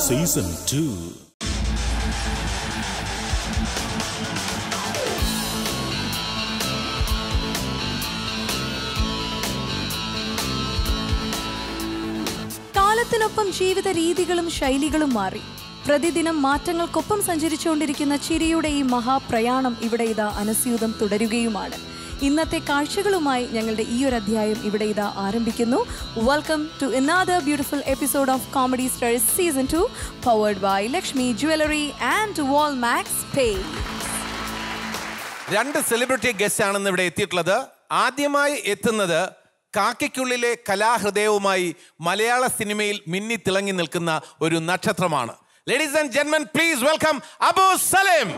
Season two കാലത്തിനൊപ്പം ജീവിത രീതികളും ശൈലികളും മാറി പ്രതിദിനം മാറ്റങ്ങൾക്കൊപ്പം സഞ്ചരിച്ചുകൊണ്ടിരിക്കുന്ന ചിരിയുടെ ഈ മഹാപ്രയാണം ഇവിടെ ഇതാ അനസ്യൂതം തുടരുകയുമാണ് ഇന്നത്തെ കാഴ്ചകളുമായി ഞങ്ങളുടെ ഈ ഒരു അധ്യായം ഇവിടെ ഇതാ ആരംഭിക്കുന്നു welcome to another beautiful episode of comedy stars season two powered by Lakshmi jewellery and wall max pay രണ്ട് സെലിബ്രിറ്റി ഗസ്റ്റ് ആണെന്ന് ഇവിടെ എത്തിയിട്ടുള്ളത് ആദ്യമായി എത്തുന്നത് കാക്കയ്ക്കുള്ളിലെ കലാഹൃദയവുമായി മലയാള സിനിമയിൽ മിന്നി തിളങ്ങി നിൽക്കുന്ന ഒരു നക്ഷത്രമാണ് ലേഡീസ് ആൻഡ് ജെന്മൻ please welcome Abu Salim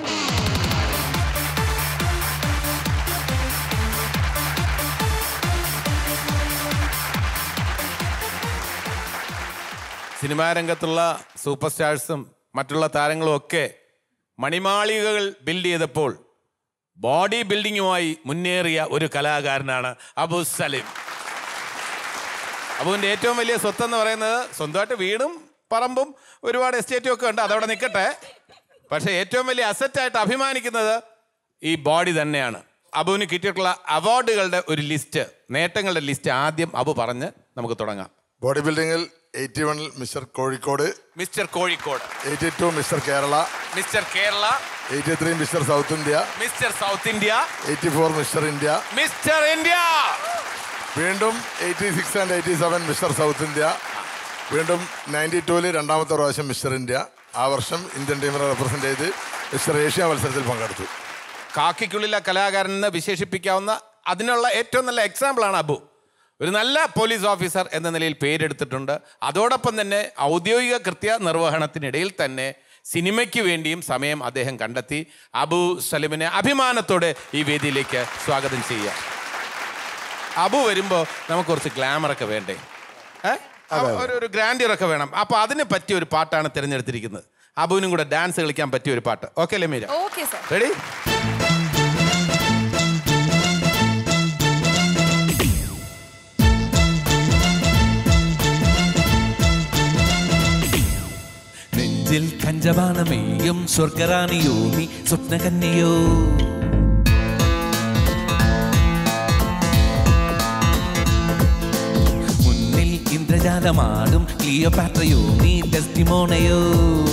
cinema രംഗത്തുള്ള സൂപ്പർ സ്റ്റാർസും മറ്റുള്ള താരങ്ങളും ഒക്കെ മണിമാളികകൾ ബിൽഡ് ചെയ്തപ്പോൾ ബോഡി ബിൽഡിങ്ങുമായി മുന്നേറിയ ഒരു കലാകാരനാണ് അബു സലിം അബുവിൻ്റെ ഏറ്റവും വലിയ സ്വത്തെന്ന് പറയുന്നത് സ്വന്തമായിട്ട് വീടും പറമ്പും ഒരുപാട് എസ്റ്റേറ്റും ഒക്കെ ഉണ്ട് അതവിടെ നിൽക്കട്ടെ പക്ഷേ ഏറ്റവും വലിയ അസറ്റായിട്ട് അഭിമാനിക്കുന്നത് ഈ ബോഡി തന്നെയാണ് അബുവിന് കിട്ടിയിട്ടുള്ള അവാർഡുകളുടെ ഒരു ലിസ്റ്റ് നേട്ടങ്ങളുടെ ലിസ്റ്റ് ആദ്യം അബു പറഞ്ഞ് നമുക്ക് തുടങ്ങാം ബോഡി ബിൽഡിങ്ങിൽ എയ്റ്റി വണ്ണിൽ mister Kozhikode mister Kozhikode eighty two mister Kerala mister Kerala eighty three mister south India mister south India eighty four mister India mister India വീണ്ടും eighty six and eighty seven mister south India വീണ്ടും ninety ടൂവിൽ രണ്ടാമത്തെ പ്രാവശ്യം mister India ആ വർഷം Indian ടീമിനെ represent ചെയ്ത് mister Asia മത്സരത്തിൽ പങ്കെടുത്തു കാക്കിക്കുള്ളിലെ കലാകാരൻ എന്ന് വിശേഷിപ്പിക്കാവുന്ന അതിനുള്ള ഏറ്റവും നല്ല എക്സാമ്പിളാണ് അബു ഒരു നല്ല പോലീസ് ഓഫീസർ എന്ന നിലയിൽ പേരെടുത്തിട്ടുണ്ട് അതോടൊപ്പം തന്നെ ഔദ്യോഗിക കൃത്യ നിർവഹണത്തിനിടയിൽ തന്നെ സിനിമയ്ക്ക് വേണ്ടിയും സമയം അദ്ദേഹം കണ്ടെത്തി അബു സലിമിനെ അഭിമാനത്തോടെ ഈ വേദിയിലേക്ക് സ്വാഗതം ചെയ്യുക അബു വരുമ്പോൾ നമുക്ക് കുറച്ച് ഗ്ലാമറൊക്കെ വേണ്ടേ ഏ? ഒരു ഒരു ഗ്രാൻഡിയർ ഒക്കെ വേണം അപ്പോൾ അതിന് പറ്റിയ ഒരു പാട്ടാണ് തിരഞ്ഞെടുത്തിരിക്കുന്നത് അബുവിനും കൂടെ ഡാൻസ് കളിക്കാൻ പറ്റിയ ഒരു പാട്ട് ഓക്കെ അല്ലേ മീര ഓക്കെ സർ റെഡി നെഞ്ചിൽ കഞ്ചപാനമേയും സ്വർഗറാണിയോ നീ സ്വപ്നകന്യയോ മുന്നിൽ ഇന്ദ്രജാലമാടും ക്ലിയോപാട്രയോ നീ ഡെസ്റ്റിമോണയോ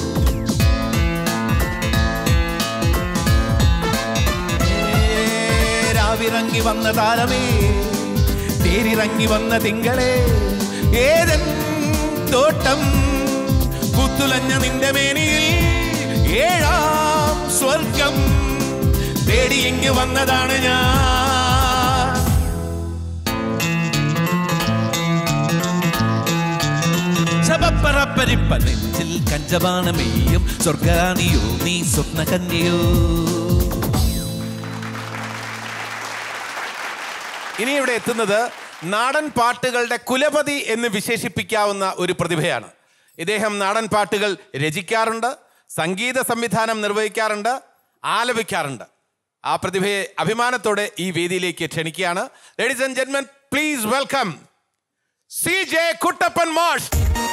ഏ, രാവിറങ്ങി വന്ന താരമേ തേരിറങ്ങി വന്ന തിങ്കളെ ഏതൻ തോട്ടം പുത്തുലഞ്ഞ നിന്റെ മേനിയിൽ ഏഴാം സ്വർഗം തേടിയെങ്ങു വന്നതാണ് ഞാൻ ശബപ്പറപ്പരിപ്പ നെഞ്ചിൽ കഞ്ചപാനമേയും സ്വർഗറാണിയോ നീ സ്വപ്നകന്യയോ ഇനി ഇവിടെ എത്തുന്നത് നാടൻ പാട്ടുകളുടെ കുലപതി എന്ന് വിശേഷിപ്പിക്കാവുന്ന ഒരു പ്രതിഭയാണ് ഇദ്ദേഹം നാടൻ പാട്ടുകൾ രചിക്കാറുണ്ട് സംഗീത സംവിധാനം നിർവഹിക്കാറുണ്ട് ആലപിക്കാറുണ്ട് ആ പ്രതിഭയെ അഭിമാനത്തോടെ ഈ വേദിയിലേക്ക് ക്ഷണിക്കുകയാണ് ലേഡീസ് ആൻഡ് ജെന്മൻ please welcome C J Kuttappan മാഷ്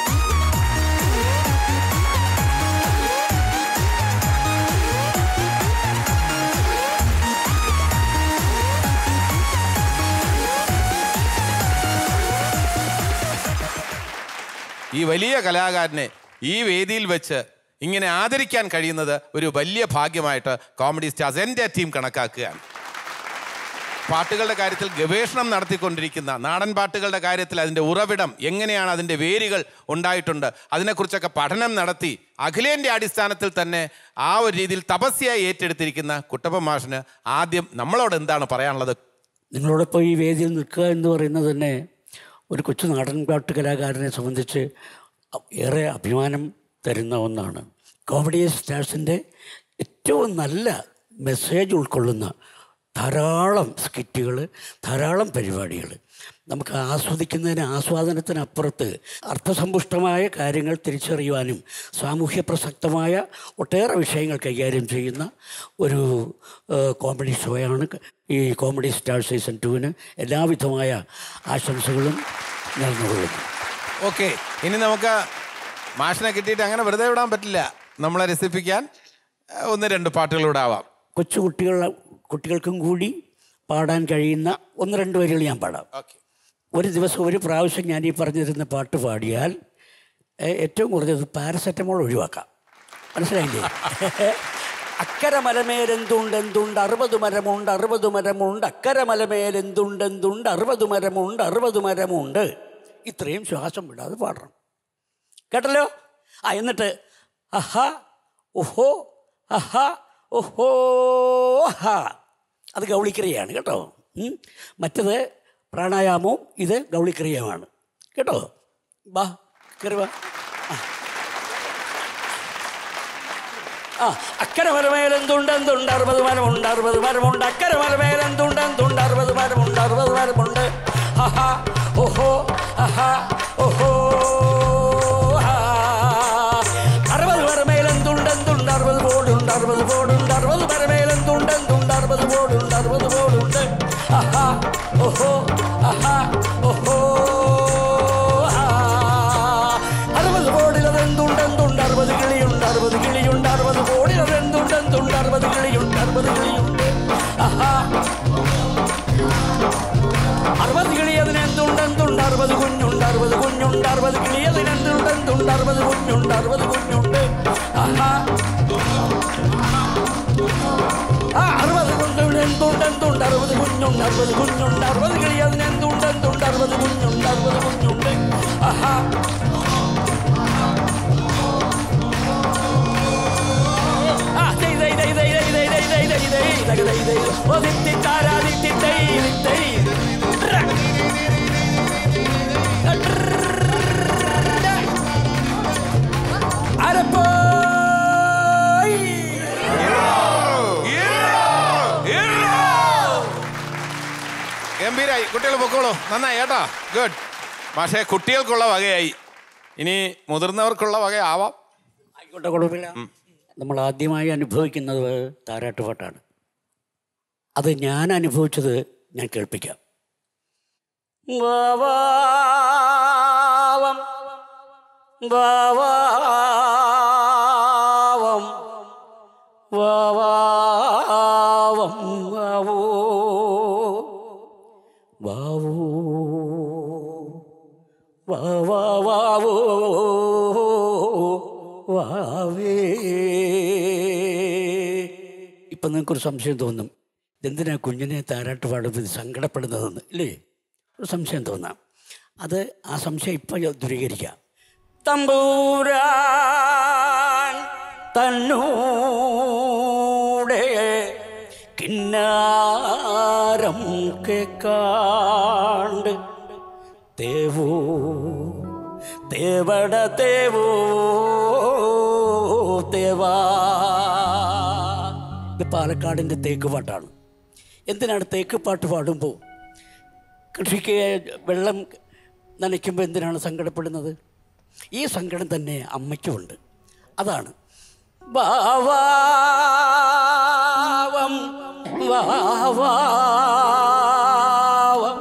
ഈ വലിയ കലാകാരനെ ഈ വേദിയിൽ വെച്ച് ഇങ്ങനെ ആദരിക്കാൻ കഴിയുന്നത് ഒരു വലിയ ഭാഗ്യമായിട്ട് കോമഡി സ്റ്റാർസ് എൻ്റെ ടീം കണക്കാക്കുകയാണ് പാട്ടുകളുടെ കാര്യത്തിൽ ഗവേഷണം നടത്തിക്കൊണ്ടിരിക്കുന്ന നാടൻ പാട്ടുകളുടെ കാര്യത്തിൽ അതിൻ്റെ ഉറവിടം എങ്ങനെയാണ് അതിൻ്റെ വേരുകൾ ഉണ്ടായിട്ടുണ്ട് അതിനെക്കുറിച്ചൊക്കെ പഠനം നടത്തി അഖിലേന്ത്യ അടിസ്ഥാനത്തിൽ തന്നെ ആ ഒരു രീതിയിൽ തപസ്യയായി ഏറ്റെടുത്തിരിക്കുന്ന കുട്ടപ്പ മാഷിന് ആദ്യം നമ്മളോട് എന്താണ് പറയാനുള്ളത് നിങ്ങളോടൊപ്പം ഈ വേദിയിൽ നിൽക്കുക എന്ന് പറയുന്നത് തന്നെ ഒരു കൊച്ചു നാടൻ പാട്ട് കലാകാരനെ സംബന്ധിച്ച് ഏറെ അഭിമാനം തരുന്ന ഒന്നാണ് കോമഡി സ്റ്റാർസിൻ്റെ ഏറ്റവും നല്ല മെസ്സേജ് ഉൾക്കൊള്ളുന്ന ധാരാളം സ്കിറ്റുകൾ ധാരാളം പരിപാടികൾ നമുക്ക് ആസ്വദിക്കുന്നതിന് ആസ്വാദനത്തിനപ്പുറത്ത് അർത്ഥസമ്പുഷ്ടമായ കാര്യങ്ങൾ തിരിച്ചറിയുവാനും സാമൂഹ്യ പ്രസക്തമായ ഒട്ടേറെ വിഷയങ്ങൾ കൈകാര്യം ചെയ്യുന്ന ഒരു ഏഹ്, കോമഡി ഷോയാണ് ഈ കോമഡി സ്റ്റാർ സീസൺ ടുവിന് എല്ലാവിധമായ ആശംസകളും നേർന്നുകൊള്ളുന്നു ഓക്കെ ഇനി നമുക്ക് മാഷിനെ കിട്ടിയിട്ട് അങ്ങനെ വെറുതെ വിടാൻ പറ്റില്ല നമ്മളെ രസിപ്പിക്കാൻ ആ, ഒന്ന് രണ്ട് പാട്ടുകളൂടെ ആവാം കൊച്ചു കുട്ടികൾ കുട്ടികൾക്കും കൂടി പാടാൻ കഴിയുന്ന ഒന്ന് രണ്ട് വരികൾ ഞാൻ പാടാം ഓക്കെ ഒരു ദിവസം ഒരു പ്രാവശ്യം ഞാൻ ഈ പറഞ്ഞിരുന്ന പാട്ട് പാടിയാൽ ഏ- ഏറ്റവും കുറഞ്ഞത് പാരസെറ്റമോൾ ഒഴിവാക്കാം മനസ്സിലായില്ലേ അക്കര മലമേലെന്തുണ്ട് എന്തുണ്ട് അറുപത് മരമുണ്ട് അറുപത് മരമുണ്ട് അക്കര മലമേലെന്തുണ്ട് എന്തുണ്ട് അറുപത് മരമുണ്ട് അറുപത് മരമുണ്ട് ഇത്രയും ശ്വാസം വിടാതെ പാടണം കേട്ടല്ലോ ആ എന്നിട്ട് അഹ ഓഹോ അഹ ഓഹോ ഹ അത് ഗൗളിക്രിയയാണ് കേട്ടോ ഉം. മറ്റത് പ്രാണായാമവും ഇത് ഗൗളിക്രിയമാണ് കേട്ടോ വാ കയറി വാ ആ. ആ അക്കര മരമേലെന്തുണ്ട് എന്തുണ്ട് അറുപത് മരമുണ്ട് അറുപത് മരമുണ്ട് അക്കര മരമേലെന്തുണ്ട് എന്തുണ്ട് അറുപത് മരമുണ്ട് അറുപത് മരമുണ്ട് ആഹാ ഓഹോ ആഹാ ഓഹോ ആ. അറുപത് മരമേലെന്തുണ്ട് എന്തുണ്ട് അറുപത് ബോർഡുണ്ട് അറുപത് ബോർഡുണ്ട് അറുപത് മരമേലെന്തുണ്ട് എന്തുണ്ട് അറുപത് ബോർഡുണ്ട് അറുപത് ബോർഡുണ്ട് ആഹാ ഓഹോ ആഹാ ഓഹോ ആ. അറുപത് ബോർഡിൽ അതെന്തുണ്ട് എന്തുണ്ട് അറുപത് കിളിയുണ്ട് അറുപത് കിളിയുണ്ട് അറുപത് ബോർഡിൽ അതെന്തുണ്ട് എന്തുണ്ട് അറുപത് കിളിയുണ്ട് അറുപത് കിളിയുണ്ട് ആഹാ അറുപത് കിളി അതിനെന്തുണ്ട് എന്തുണ്ട് അറുപത് കുഞ്ഞുണ്ട് അറുപത് കുഞ്ഞുണ്ട് അറുപത് കിളി അതിനെന്തുണ്ട് എന്തുണ്ട് അറുപത് കുഞ്ഞുണ്ട് അറുപത് കുഞ്ഞുണ്ട് ആഹാ ആ അറുപത് കുഞ്ഞുണ്ട് എന്തുണ്ട് എന്തുണ്ട് അറുപത് കുഞ്ഞുണ്ട് അറുപത് കുഞ്ഞുണ്ട് അറുപത് കിളി അതിനെന്തുണ്ട് എന്തുണ്ട് അറുപത് കുഞ്ഞുണ്ട് അറുപത് കുഞ്ഞുണ്ട് ആഹാ ആ ദൈ ദൈ ദൈ ദൈ ദൈ ദൈ ദൈ ദൈ ദൈ ദൈ ദൈ ദൈ ദൈ ഓ ദിത്തി താരാ ദിത്തി ദൈ ദൈ ട്ര. അരപ്പോയ് ഗംഭീരായി കുട്ടികൾ പൊക്കോളൂ നന്നായി കേട്ടോ ഗുഡ് പക്ഷേ കുട്ടികൾക്കുള്ള വകയായി ഇനി മുതിർന്നവർക്കുള്ള വകയാവാം ആയിക്കോട്ടെ കുഴപ്പമില്ല നമ്മൾ ആദ്യമായി അനുഭവിക്കുന്നത് താരാട്ടുപാട്ടാണ് അത് ഞാൻ അനുഭവിച്ചത് ഞാൻ കേൾപ്പിക്കാം വാവാവം വാവാവം വാവാവം വാവോ വാവോ വാവാവോ വാവേ ഇപ്പം നിങ്ങൾക്കൊരു സംശയം തോന്നും എന്തിനാ കുഞ്ഞിനെ താരാട്ട് പാടുമ്പോൾ ഇത് സങ്കടപ്പെടുന്നതെന്ന് ഇല്ലേ ഒരു സംശയം തോന്നാം അത് ആ സംശയം ഇപ്പം ദൂരീകരിക്കാം തമ്പൂരാൻ തന്നൂടെ കിന്നാരം കേക്കാണ്ട് തേവോ തേവട തേവോ തേവാ ഇത് പാലക്കാടിൻ്റെ തേക്ക് പാട്ടാണ് എന്തിനാണ് തേക്ക് പാട്ട് പാടുമ്പോൾ കൃഷിക്ക് വെള്ളം നനയ്ക്കുമ്പോൾ എന്തിനാണ് സങ്കടപ്പെടുന്നത് ഈ സങ്കടം തന്നെ അമ്മയ്ക്കുമുണ്ട് അതാണ് വാവാവം വാവാവം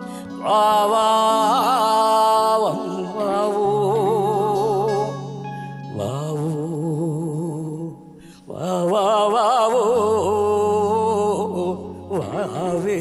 വാവാവം വാവോ വാവോ വാവാവോ വാവേ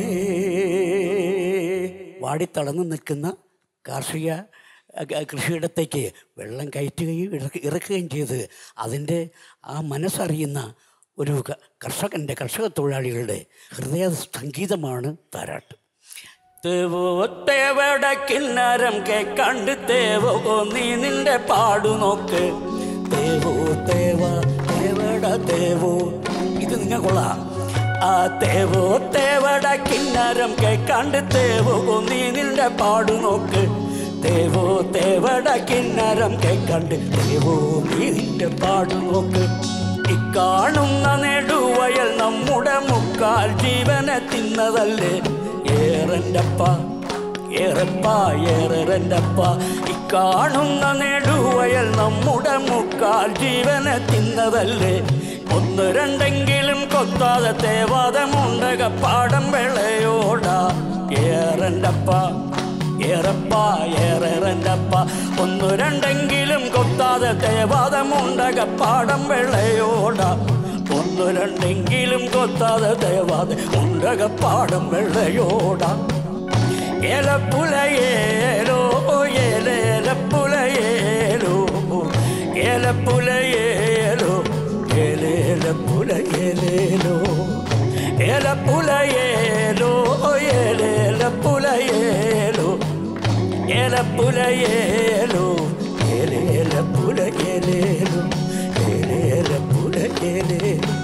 വാടിത്തളർന്നു നിൽക്കുന്ന കാർഷിക അഹ് കൃഷിയിടത്തേക്ക് വെള്ളം കയറ്റുകയും ഇറക്ക ഇറക്കുകയും ചെയ്ത് അതിൻ്റെ ആ മനസ്സറിയുന്ന ഒരു ക- കർഷകൻ്റെ കർഷക തൊഴിലാളികളുടെ ഹൃദയ സംഗീതമാണ് താരാട്ട് തേവോ തേവട കിന്നരം കേക്കണ്ട് തേവോ നീ നിന്റെ പാടു നോക്ക് തേവോ തേവ തേവട തേവോ ഇത് നിങ്ങൾ കൊള്ളാം ആ തേവോ തേവട കിന്നരം കേക്കണ്ട് തേവോ നീ നിന്റെ പാടു നോക്ക് തേവോ തേവട കിന്നരം കേക്കണ്ട് തേവോ നീ നിന്റെ പാടു നോക്ക് ഇക്കാണുന്ന നെടുവയൽ നമ്മുടെ മുക്കാൽ ജീവനെ തിന്നതല്ലേ ഏറൻ്റപ്പ ഏറപ്പ ഏറെൻ്റപ്പ ഇക്കാണുന്ന നെടുവയൽ നമ്മുടെ മുക്കാൽ ജീവനെ തിന്നതല്ലേ ഒന്ന് രണ്ടെങ്കിലും കൊത്താതെ തേവാദമുണ്ടക പാടം വെളയോടാ ഏറൻ്റപ്പ ഏറപ്പ ഏറെറൻ്റപ്പ ഒന്നു രണ്ടെങ്കിലും കൊത്താതെ തേവാദമുണ്ടകപ്പാടം വെള്ളയോട ഒന്നു രണ്ടെങ്കിലും കൊത്താതെ തേവാതെ ഉണ്ടകപ്പാടം വെള്ളയോട ഏലപ്പുലയേലോ ഏലേലപ്പുലയേലോ ഏലപ്പുലയേലോ ഏലേലപ്പുലയേലേലോ ഏലപ്പുലയേലോ ഏലേലപ്പുലയേലോ ഏലപ്പുലയേലോ ഏലേലപ്പുലയേലേലോ ഏലേലപ്പുലയേലേലോ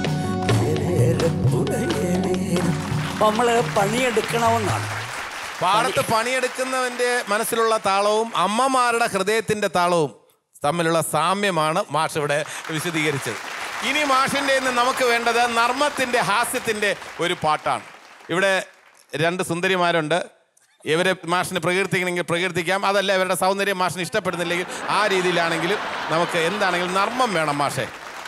ഏലേലപ്പുലയേലേലോ നമ്മൾ പണിയെടുക്കണമെന്നാണ് പാടത്ത് പണിയെടുക്കുന്നവന്റെ മനസ്സിലുള്ള താളവും അമ്മമാരുടെ ഹൃദയത്തിന്റെ താളവും തമ്മിലുള്ള സാമ്യമാണ് മാഷ് ഇവിടെ വിശദീകരിച്ചത് ഇനി മാഷിന്റെ നിന്ന് നമുക്ക് വേണ്ടത് നർമ്മത്തിന്റെ ഹാസ്യത്തിന്റെ ഒരു പാട്ടാണ് ഇവിടെ രണ്ട് സുന്ദരിമാരുണ്ട് ഇവരെ മാഷിന് പ്രകീർത്തിക്കണമെങ്കിൽ പ്രകീർത്തിക്കാം അതല്ല ഇവരുടെ സൗന്ദര്യം മാഷിന് ഇഷ്ടപ്പെടുന്നില്ലെങ്കിൽ ആ രീതിയിലാണെങ്കിലും നമുക്ക് എന്താണെങ്കിലും നർമ്മം വേണം മാഷെ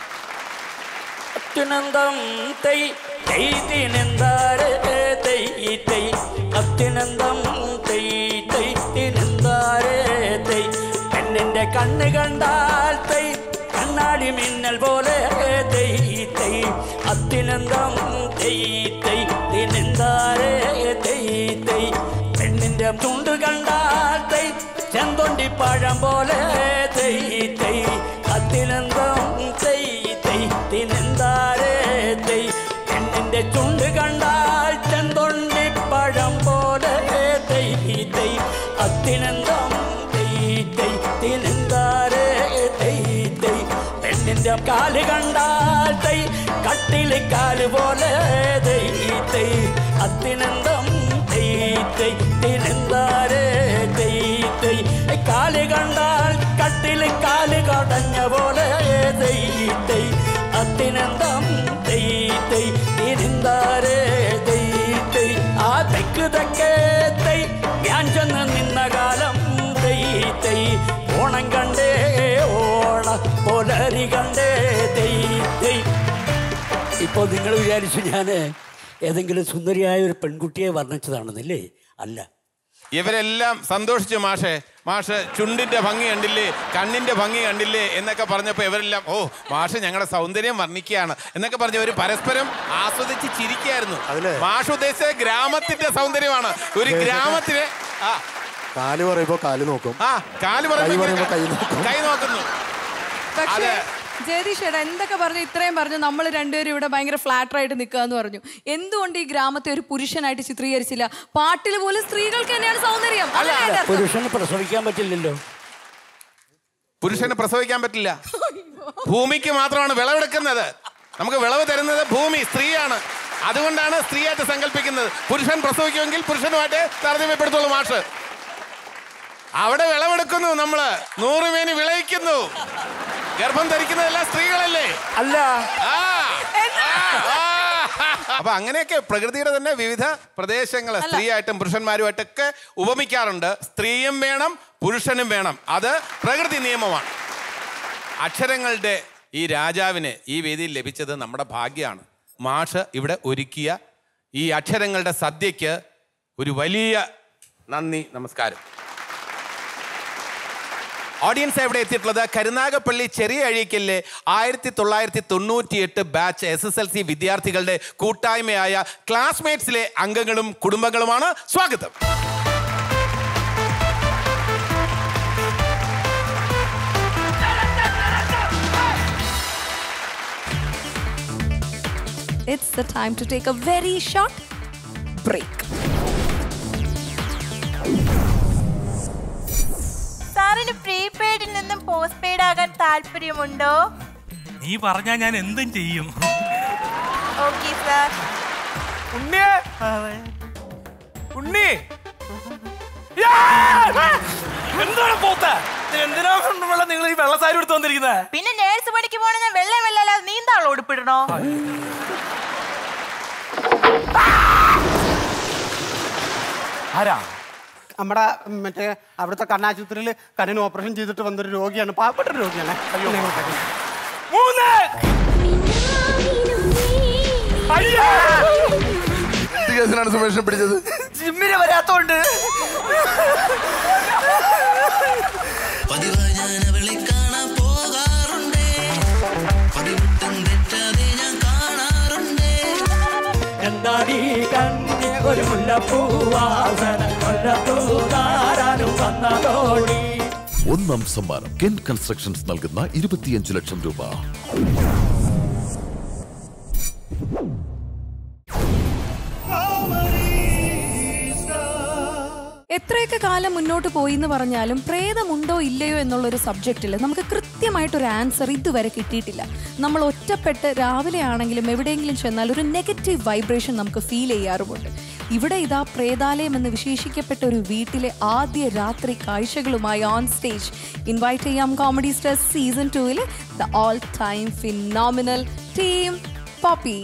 അത്യുനന്ദം തൈ തൈ തിനെന്താരെ തൈ തൈ അത്യുനന്ദം തൈ തൈ തിനെന്താരെ തൈ പെണ്ണിന്റെ കണ്ണ് കണ്ടാൽ തൈ കണ്ണാടി മിന്നൽ പോലെ തൈ തൈ അത്യുനന്ദം തൈ തൈ തിനെന്താരെ തൈ തൈ പെണ്ണിന്റെ ചുണ്ട് കണ്ടാൽ തൈ ചെന്തൊണ്ടി പഴം പോലെ തൈ തൈ അത്തിനന്തം തൈ തൈ തിനെന്താരേ തൈ പെണ്ണിന്റെ ചുണ്ട് കണ്ടാൽ ചെന്തൊണ്ടി പഴം പോലെ തൈ തൈ അത്തിനന്തം തൈ തൈ തിനെന്താരേ തൈ തൈ പെണ്ണിന്റെ കാല് കണ്ടാൽ തൈ കട്ടില് കാല് പോലെ തൈ തൈ അത്തിനന്തം തൈ തൈ തിനെന്താരേ തൈ തൈ കാല് കണ്ടാൽ കട്ടില് കാല് കടഞ്ഞ പോലെ തൈ തൈ അത്തിനന്തം തൈ തൈ തിനെന്താരേ തൈ തൈ ആ തെക്ക് തെക്കേ തൈ ഞാൻ ചെന്ന് നിന്ന കാലം തൈ തൈ ഓണം കണ്ടേ ഓണ പൊലരി കണ്ടേ തൈ തൈ ഇപ്പോൾ നിങ്ങൾ വിചാരിച്ചു ഞാൻ ഏതെങ്കിലും സുന്ദരിയായ ഒരു പെൺകുട്ടിയെ വർണ്ണിച്ചതാണെന്നില്ലേ അല്ല ഇവരെല്ലാം സന്തോഷിച്ചു മാഷെ മാഷ് ചുണ്ടിന്റെ ഭംഗി കണ്ടില്ലേ കണ്ണിന്റെ ഭംഗി കണ്ടില്ലേ എന്നൊക്കെ പറഞ്ഞപ്പോൾ ഇവരെല്ലാം ഓ മാഷ് ഞങ്ങളുടെ സൗന്ദര്യം വർണ്ണിക്കുകയാണ് എന്നൊക്കെ പറഞ്ഞ് അവർ പരസ്പരം ആസ്വദിച്ച് ചിരിക്കുകയായിരുന്നു അതിലെ- മാഷ് ഉദ്ദേശിച്ചത് ഗ്രാമത്തിന്റെ സൗന്ദര്യമാണ് ഒരു ഗ്രാമത്തിലെ ആ കാല് പറയുമ്പോ കാല് നോക്കും ആ കാല് കൈ പറയുമ്പോൾ പറയുമ്പോൾ കൈ നോക്കും. കൈ നോക്കുന്നു പക്ഷേ അതെ. ജയതീഷ് ഏട്ടാ എന്തൊക്കെ പറഞ്ഞു ഇത്രയും പറഞ്ഞു നമ്മൾ രണ്ടുപേരും ഇവിടെ ഭയങ്കര ഫ്ലാറ്റർ ആയിട്ട് നിൽക്കുക എന്ന് പറഞ്ഞു എന്തുകൊണ്ട് ഈ ഗ്രാമത്തെ ഒരു പുരുഷനായിട്ട് ചിത്രീകരിച്ചില്ല പാട്ടിൽ പോലും സ്ത്രീകൾക്ക് തന്നെയാണ് സൗന്ദര്യം അതല്ലേ അതിന്റെ അർത്ഥം? പുരുഷന് പ്രസവിക്കാൻ പറ്റില്ലല്ലോ പുരുഷന് പ്രസവിക്കാൻ പറ്റില്ല ഭൂമിക്ക് മാത്രമാണ് വിളവെടുക്കുന്നത് നമുക്ക് വിളവ് തരുന്നത് ഭൂമി സ്ത്രീയാണ് അതുകൊണ്ടാണ് സ്ത്രീയായിട്ട് സങ്കല്പിക്കുന്നത് പുരുഷൻ പ്രസവിക്കുമെങ്കിൽ പുരുഷനുമായിട്ട് താരതമ്യപ്പെടുത്തുള്ളൂ മാഷ് അവിടെ വിളവെടുക്കുന്നു നമ്മള് നൂറുമേനി വിളയിക്കുന്നു ഗർഭം ധരിക്കുന്നതെല്ലാം സ്ത്രീകളല്ലേ അല്ല ആ. ആ. അപ്പൊ അങ്ങനെയൊക്കെ പ്രകൃതിയുടെ തന്നെ വിവിധ പ്രദേശങ്ങൾ സ്ത്രീയായിട്ടും പുരുഷന്മാരുമായിട്ടൊക്കെ ഉപമിക്കാറുണ്ട് സ്ത്രീയും വേണം പുരുഷനും വേണം അത് പ്രകൃതി നിയമമാണ് അക്ഷരങ്ങളുടെ ഈ രാജാവിന് ഈ വേദിയിൽ ലഭിച്ചത് നമ്മുടെ ഭാഗ്യമാണ് മാഷ് ഇവിടെ ഒരുക്കിയ ഈ അക്ഷരങ്ങളുടെ സദ്യക്ക് ഒരു വലിയ നന്ദി നമസ്കാരം ഓഡിയൻസ് എവിടെ എത്തിയിട്ടുള്ളത് കരുനാഗപ്പള്ളി ചെറിയ അഴീക്കലിലെ ആയിരത്തി തൊള്ളായിരത്തി തൊണ്ണൂറ്റി എട്ട് batch S S L C വിദ്യാർത്ഥികളുടെ കൂട്ടായ്മയായ ക്ലാസ്മേറ്റ്സിലെ അംഗങ്ങളും കുടുംബങ്ങളുമാണ് സ്വാഗതം It's the time to take a very short break. സാറിന് പ്രീപെയ്ഡിൽ നിന്നും പോസ്റ്റ് പെയ്ഡ് ആകാൻ താല്പര്യമുണ്ടോ നീ പറഞ്ഞാ ഞാൻ എന്തും ചെയ്യും ഓക്കെ സാർ ഉണ്ണിയെ ഉണ്ണി എന്താണ് പോത്ത എന്തിനാ വെള്ളം നിങ്ങൾ ഈ വെള്ള സാരി എടുത്ത് വന്നിരിക്കുന്നത് പിന്നെ നേഴ്സ് പണിക്ക് പോണ ഞാൻ വെള്ള വെള്ളല്ലാതെ നീന്താളോ ഉടുപ്പിടണോ ആരാ നമ്മുടെ മറ്റേ അവിടുത്തെ കണ്ണാശുപത്രിയിൽ കണ്ണിന് ഓപ്പറേഷൻ ചെയ്തിട്ട് വന്നൊരു രോഗിയാണ് പാവപ്പെട്ട ഒരു രോഗിയാണ് ഇങ്ങോട്ടേക്ക്. മൂന്ന് അയ്യോ എന്ത് കേസിനാണ് സുമേഷിനെ പിടിച്ചത് ജിമ്മിന് വരാത്തോണ്ട് പതിവായി ഞാൻ അവളെ കാണാൻ പോകാറുണ്ടേ പതിവട്ടം തെറ്റാതെ ഞാൻ കാണാറുണ്ടേ എന്താണീ കണ്ണിയ ഒരു മുല്ലപ്പൂവാസന കൊല്ലപ്പൂതാരാനും വന്നതോടി ഒന്നാം സമ്മാനം കെൻ കൺസ്ട്രക്ഷൻസ് നൽകുന്ന ഇരുപത്തിയഞ്ച് ലക്ഷം രൂപ എത്രയൊക്കെ കാലം മുന്നോട്ട് പോയി എന്ന് പറഞ്ഞാലും പ്രേതമുണ്ടോ ഇല്ലയോ എന്നുള്ളൊരു സബ്ജക്റ്റിൽ നമുക്ക് കൃത്യമായിട്ടൊരു ആൻസർ ഇതുവരെ കിട്ടിയിട്ടില്ല നമ്മൾ ഒറ്റപ്പെട്ട് രാവിലെ ആണെങ്കിലും എവിടെയെങ്കിലും ചെന്നാൽ ഒരു നെഗറ്റീവ് വൈബ്രേഷൻ നമുക്ക് ഫീൽ ചെയ്യാറുമുണ്ട് ഇവിടെ ഇതാ പ്രേതാലയം എന്ന് വിശേഷിക്കപ്പെട്ട ഒരു വീട്ടിലെ ആദ്യ രാത്രി കാഴ്ചകളുമായി ഓൺ സ്റ്റേജ് ഇൻവൈറ്റ് ചെയ്യാം കോമഡി സ്റ്റാർ സീസൺ ടൂവിലെ the all time phenomenal team Poppy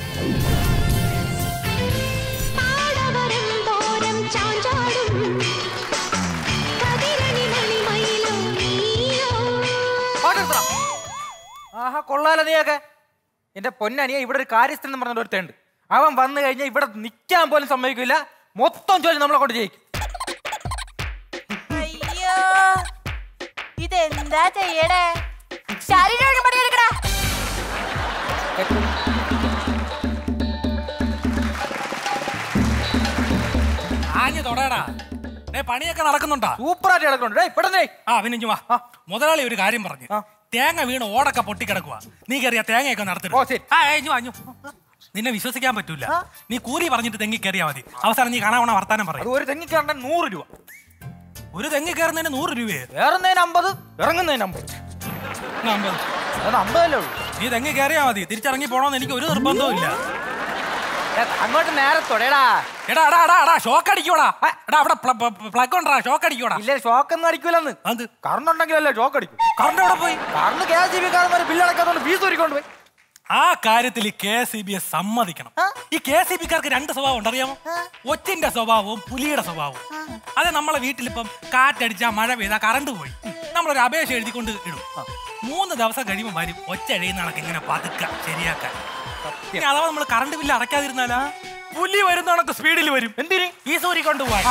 ആഹാ കൊള്ളാലോ നീയൊക്കെ എന്റെ പൊന്നനിയ ഇവിടെ ഒരു കാര്യസ്ഥൻ എന്ന് പറഞ്ഞ ഒരുത്തുണ്ട് അവൻ വന്നു കഴിഞ്ഞാൽ ഇവിടെ നിൽക്കാൻ പോലും സമ്മതിക്കില്ല മൊത്തം ജോലി നമ്മളെ കൊണ്ട് ജയിക്കും അയ്യോ ഇതെന്താ ചെയ്യണേ ശരീരം പണിയെടുക്കടാ ആഞ്ഞു തൊടയടാ ഡേ പണിയൊക്കെ നടക്കുന്നുണ്ടാ സൂപ്പറായിട്ട് കിടക്കുന്നുണ്ട് ഇവിടെ ആ പിന്നെ ഇഞ്ഞ് വാ മുതലാളി ഒരു കാര്യം പറഞ്ഞു തേങ്ങ വീണ് ഓടൊക്കെ പൊട്ടിക്കിടക്കുക നീ കയറിയ തേങ്ങയൊക്കെ നടത്തിട്ട് ആ ഏയ് ഇഞ്ഞ് വാ, ഇഞ്ഞ് വാ. നിന്നെ വിശ്വസിക്കാൻ പറ്റൂല നീ കൂലി പറഞ്ഞിട്ട് തെങ്ങി കയറിയാ മതി അവസാനം നീ കാണാവണ വർത്താനം പറയും ഒരു തെങ്ങി കയറേണ്ട നൂറ് രൂപ ഒരു തെങ്ങി കയറുന്നതിന് നൂറ് രൂപയെ കയറുന്നതിന് അമ്പത് ഇറങ്ങുന്നതിന് അമ്പത് അമ്പത് അത് അമ്പതല്ലേ ഉള്ളൂ നീ തെങ്ങി കയറിയാ മതി തിരിച്ചിറങ്ങി പോണോന്ന് എനിക്ക് ഒരു നിർബന്ധവും ഇല്ല അങ്ങോട്ട് നേരെ തൊടയടാ എടാ എടാ എടാ എടാ ഷോക്ക് അടിക്കോടാ എടാ അവിടെ പ്ലഗ് ഉണ്ടാ ഷോക്ക് അടിക്കോടാ ഇല്ല ഷോക്ക് ഒന്നും അടിക്കൂലെന്ന് അത് കറണ്ട് ഉണ്ടെങ്കിലല്ലേ ഷോക്ക് അടിക്കും കറണ്ട് എവിടെ പോയി current K S G B കാരന്മാർ ബില്ല് അടക്കാത്തോണ്ട് ഫീസ് ഒരുക്കൊണ്ട് പോയി ആ കാര്യത്തിൽ കെ എസ് ഇ ബിയെ സമ്മതിക്കണം ഈ കെ എസ് ഇ ബിക്കാർക്ക് രണ്ട് സ്വഭാവം ഉണ്ട് അറിയാമോ ഒച്ചിന്റെ സ്വഭാവവും പുലിയുടെ സ്വഭാവവും അത് നമ്മളെ വീട്ടിലിപ്പം കാറ്റടിച്ചാ മഴ പെയ്താ കറണ്ട് പോയി നമ്മളൊരു അപേക്ഷ എഴുതിക്കൊണ്ട് ഇടും മൂന്ന് ദിവസം കഴിയുമ്പോൾ വരും ഒച്ച എഴുതുന്ന കണക്ക് ഇങ്ങനെ പതുക്ക ശരിയാക്കാൻ ഇനി അഥവാ നമ്മൾ കറണ്ട് ബില്ല് അടയ്ക്കാതിരുന്നാലാ പുലി വരുന്ന കണക്ക് സ്പീഡിൽ വരും എന്തിന് ഈ സൂരി കൊണ്ടുപോവാൻ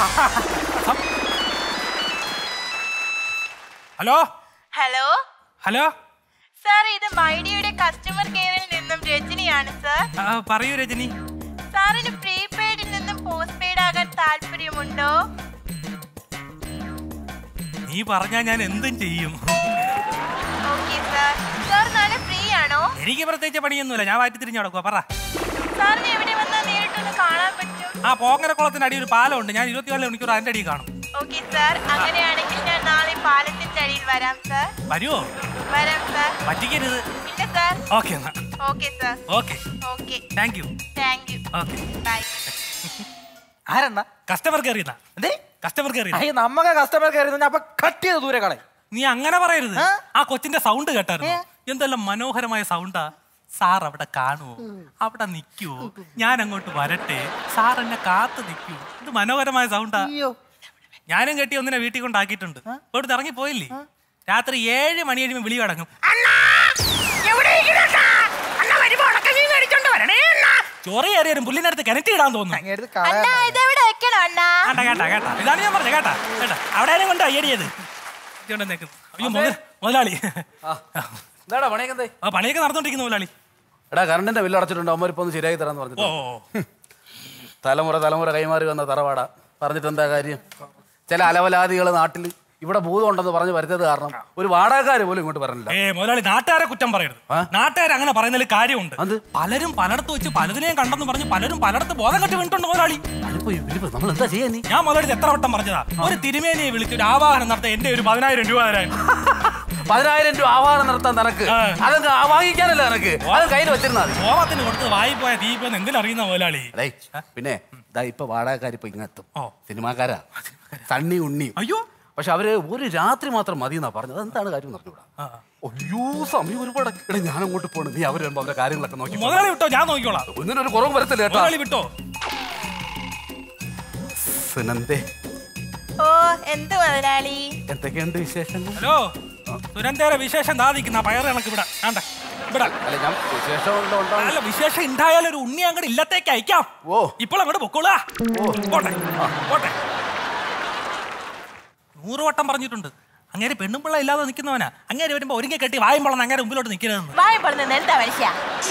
ഹലോ ഹലോ ഹലോ സാർ ഇത് മൈഡിയുടെ കസ്റ്റമർ കെയറിൽ നിന്നും രജനിയാണ് സാർ ആ, പറയൂ രജനി സാറിന് പ്രീപെയ്ഡിൽ നിന്നും പോസ്റ്റ് പെയ്ഡ് ആകാൻ താല്പര്യമുണ്ടോ നീ പറഞ്ഞാൽ ഞാൻ എന്തും ചെയ്യും ഓക്കെ സാർ സാർ നാളെ ഫ്രീ ആണോ എനിക്ക് പ്രത്യേകിച്ച് പണിയൊന്നുമില്ല ഞാൻ വാറ്റി തിരിഞ്ഞു നടക്കുക പറ സാറിന് എവിടെ വന്നാൽ നേരിട്ടൊന്ന് കാണാൻ പറ്റും ആ പോങ്ങരക്കുളത്തിന്റെ അടി ഒരു പാലമുണ്ട് ഞാൻ ഇരുപത്തിനാല് മണിക്കൂർ അതിന്റെ അടിയിൽ കാണും ഓക്കെ സാർ അങ്ങനെയാണെങ്കിൽ ഞാൻ നാളെ പാലത്തിന്റെ അടിയിൽ വരാം സാർ വരുമോ വരാം സാർ പറ്റിക്കരുത് ഇല്ല സാർ ഓക്കെ എന്നാ okay sir okay okay thank you thank you okay bye ആരെന്നാ കസ്റ്റമർ കയറിയെന്നാ എന്തേ കസ്റ്റമർ കയറി അയ്യ നമ്മക്ക് കസ്റ്റമർ കയറി നിന്ന് അപ്പൊ കട്ട് ചെയ്ത് ദൂരെ കളയും നീ അങ്ങനെ പറയരുത് ആ കൊച്ചിന്റെ സൗണ്ട് കേട്ടായിരുന്നു എന്തെല്ലാം മനോഹരമായ സൗണ്ടാ സാർ അവിടെ കാണുവോ അവിടെ നിൽക്കുവോ ഞാൻ അങ്ങോട്ട് വരട്ടെ സാർ എന്നെ കാത്തു നിൽക്കൂ ഇത് മനോഹരമായ സൗണ്ടാ ഞാനും കെട്ടി ഒന്നിനെ വീട്ടിൽ കൊണ്ടാക്കിയിട്ടുണ്ട് ഇവിടുന്ന് ഇറങ്ങി പോയില്ലേ രാത്രി ഏഴ് മണി കഴിയുമ്പോൾ വിളി അടങ്ങും ചോറി കയറിയാലും പുല്ലിനടുത്ത് കിണറ്റി ഇടാൻ തോന്നുന്നു അണ്ണാ ഇതെവിടെ വെക്കണോ അണ്ണാ കേട്ടാ കേട്ടാ കേട്ടാ ഇതാണ് ഞാൻ പറഞ്ഞത് കേട്ടാ കേട്ടാ അവിടെ ആരും കൊണ്ട് അയ്യടിയത് അയ്യോ മുതൽ- മുതലാളി എന്താടാ പണിയൊക്കെ എന്തേ ആ പണിയൊക്കെ നടന്നോണ്ടിരിക്കുന്നു മുതലാളി എടാ കറണ്ടിന്റെ ബില്ല് അടച്ചിട്ടുണ്ട് അമ്മ ഇപ്പൊ ഒന്ന് ശരിയാക്കി തരാന്ന് പറഞ്ഞു ഓ തലമുറ തലമുറ കൈമാറി വന്ന തറവാട പറഞ്ഞിട്ട് എന്താ കാര്യം ചില അലവലാദികൾ നാട്ടിൽ ഇവിടെ ഭൂതം ഉണ്ടെന്ന് പറഞ്ഞ് വരുത്തത് കാരണം ഒരു വാടകക്കാര് പോലും ഇങ്ങോട്ട് പറഞ്ഞില്ല ഏ മുതലാളി നാട്ടുകാരെ കുറ്റം പറയരുത് നാട്ടുകാർ അങ്ങനെ പറയുന്നതിൽ കാര്യമുണ്ട് പലരും പലയിടത്ത് വെച്ച് പലതിനെയും കണ്ടെന്ന് പറഞ്ഞ് പലരും പലയിടത്ത് ബോധം കെട്ടി വീണിട്ടുണ്ട് മുതലാളി നമ്മൾ എന്താ ചെയ്യാ നീ ഞാൻ മുതലാളി എത്ര വട്ടം പറഞ്ഞതാ ഒരു തിരുമേനിയെ വിളിച്ച് ഒരു ആവാഹനം നടത്താൻ എന്റെ ഒരു പതിനായിരം രൂപ തരാൻ പതിനായിരം രൂപ ആഹ്വാനം നടത്താൻ നിനക്ക് അതൊക്കെ വാങ്ങിക്കാനല്ല നിനക്ക് അത് കയ്യിൽ വെച്ചിരുന്നാ മതി കോപത്തിന് കൊടുത്തത് വായി പോയ തീ പോയെന്ന് എന്തിനും അറിയുന്ന മുതലാളി ഡേയ്, പിന്നെ ദാ ഇപ്പൊ വാടകക്കാർ ഇപ്പൊ ഇങ്ങെത്തും സിനിമാക്കാരാ തണ്ണി ഉണ്ണി അയ്യോ പക്ഷെ അവര് ഒരു രാത്രി മാത്രം മതി എന്നാ പറഞ്ഞത് എന്താണ് കാര്യം പറഞ്ഞൂടാ അയ്യോ സമയം ഒരുപാട് എടാ ഞാൻ അങ്ങോട്ട് പോണു നീ അവര് വരുമ്പോ അവരുടെ കാര്യങ്ങളൊക്കെ നോക്കി പോ. മുതലാളി വിട്ടോ ഞാൻ നോക്കിക്കോളാം ഒന്നിനൊരു കുറവ് വരത്തില്ല കേട്ടോ മുതലാളി വിട്ടോ സുനന്ദേ ഓ എന്ത് മുതലാളി എന്തൊക്കെയുണ്ട് വിശേഷങ്ങൾ ഹലോ സുരന്തേരെ വിശേഷം താതിക്കുന്ന പയറ് കണക്ക് ഇവിടെ വേണ്ട ഇവിടെ അല്ല ഞാൻ വിശേഷം ഉണ്ടാവും അല്ല വിശേഷം ഉണ്ടായാലും ഒരു ഉണ്ണി അങ്ങോട്ട് ഇല്ലത്തേക്ക് അയക്കാം ഓ ഇപ്പോൾ അങ്ങോട്ട് പൊക്കോളാ പോട്ടെ പോട്ടെ നൂറ് വട്ടം പറഞ്ഞിട്ടുണ്ട് അങ്ങേര് പെണ്ണുമ്പിള്ള ഇല്ലാതെ നിൽക്കുന്നവനാ അങ്ങേര് വരുമ്പോ ഒരുങ്ങി കെട്ടി വായും പൊളന്ന് അങ്ങേരെ മുമ്പിലോട്ട് നിൽക്കരുതെന്ന് വായ പറഞ്ഞത് എന്താ മനുഷ്യ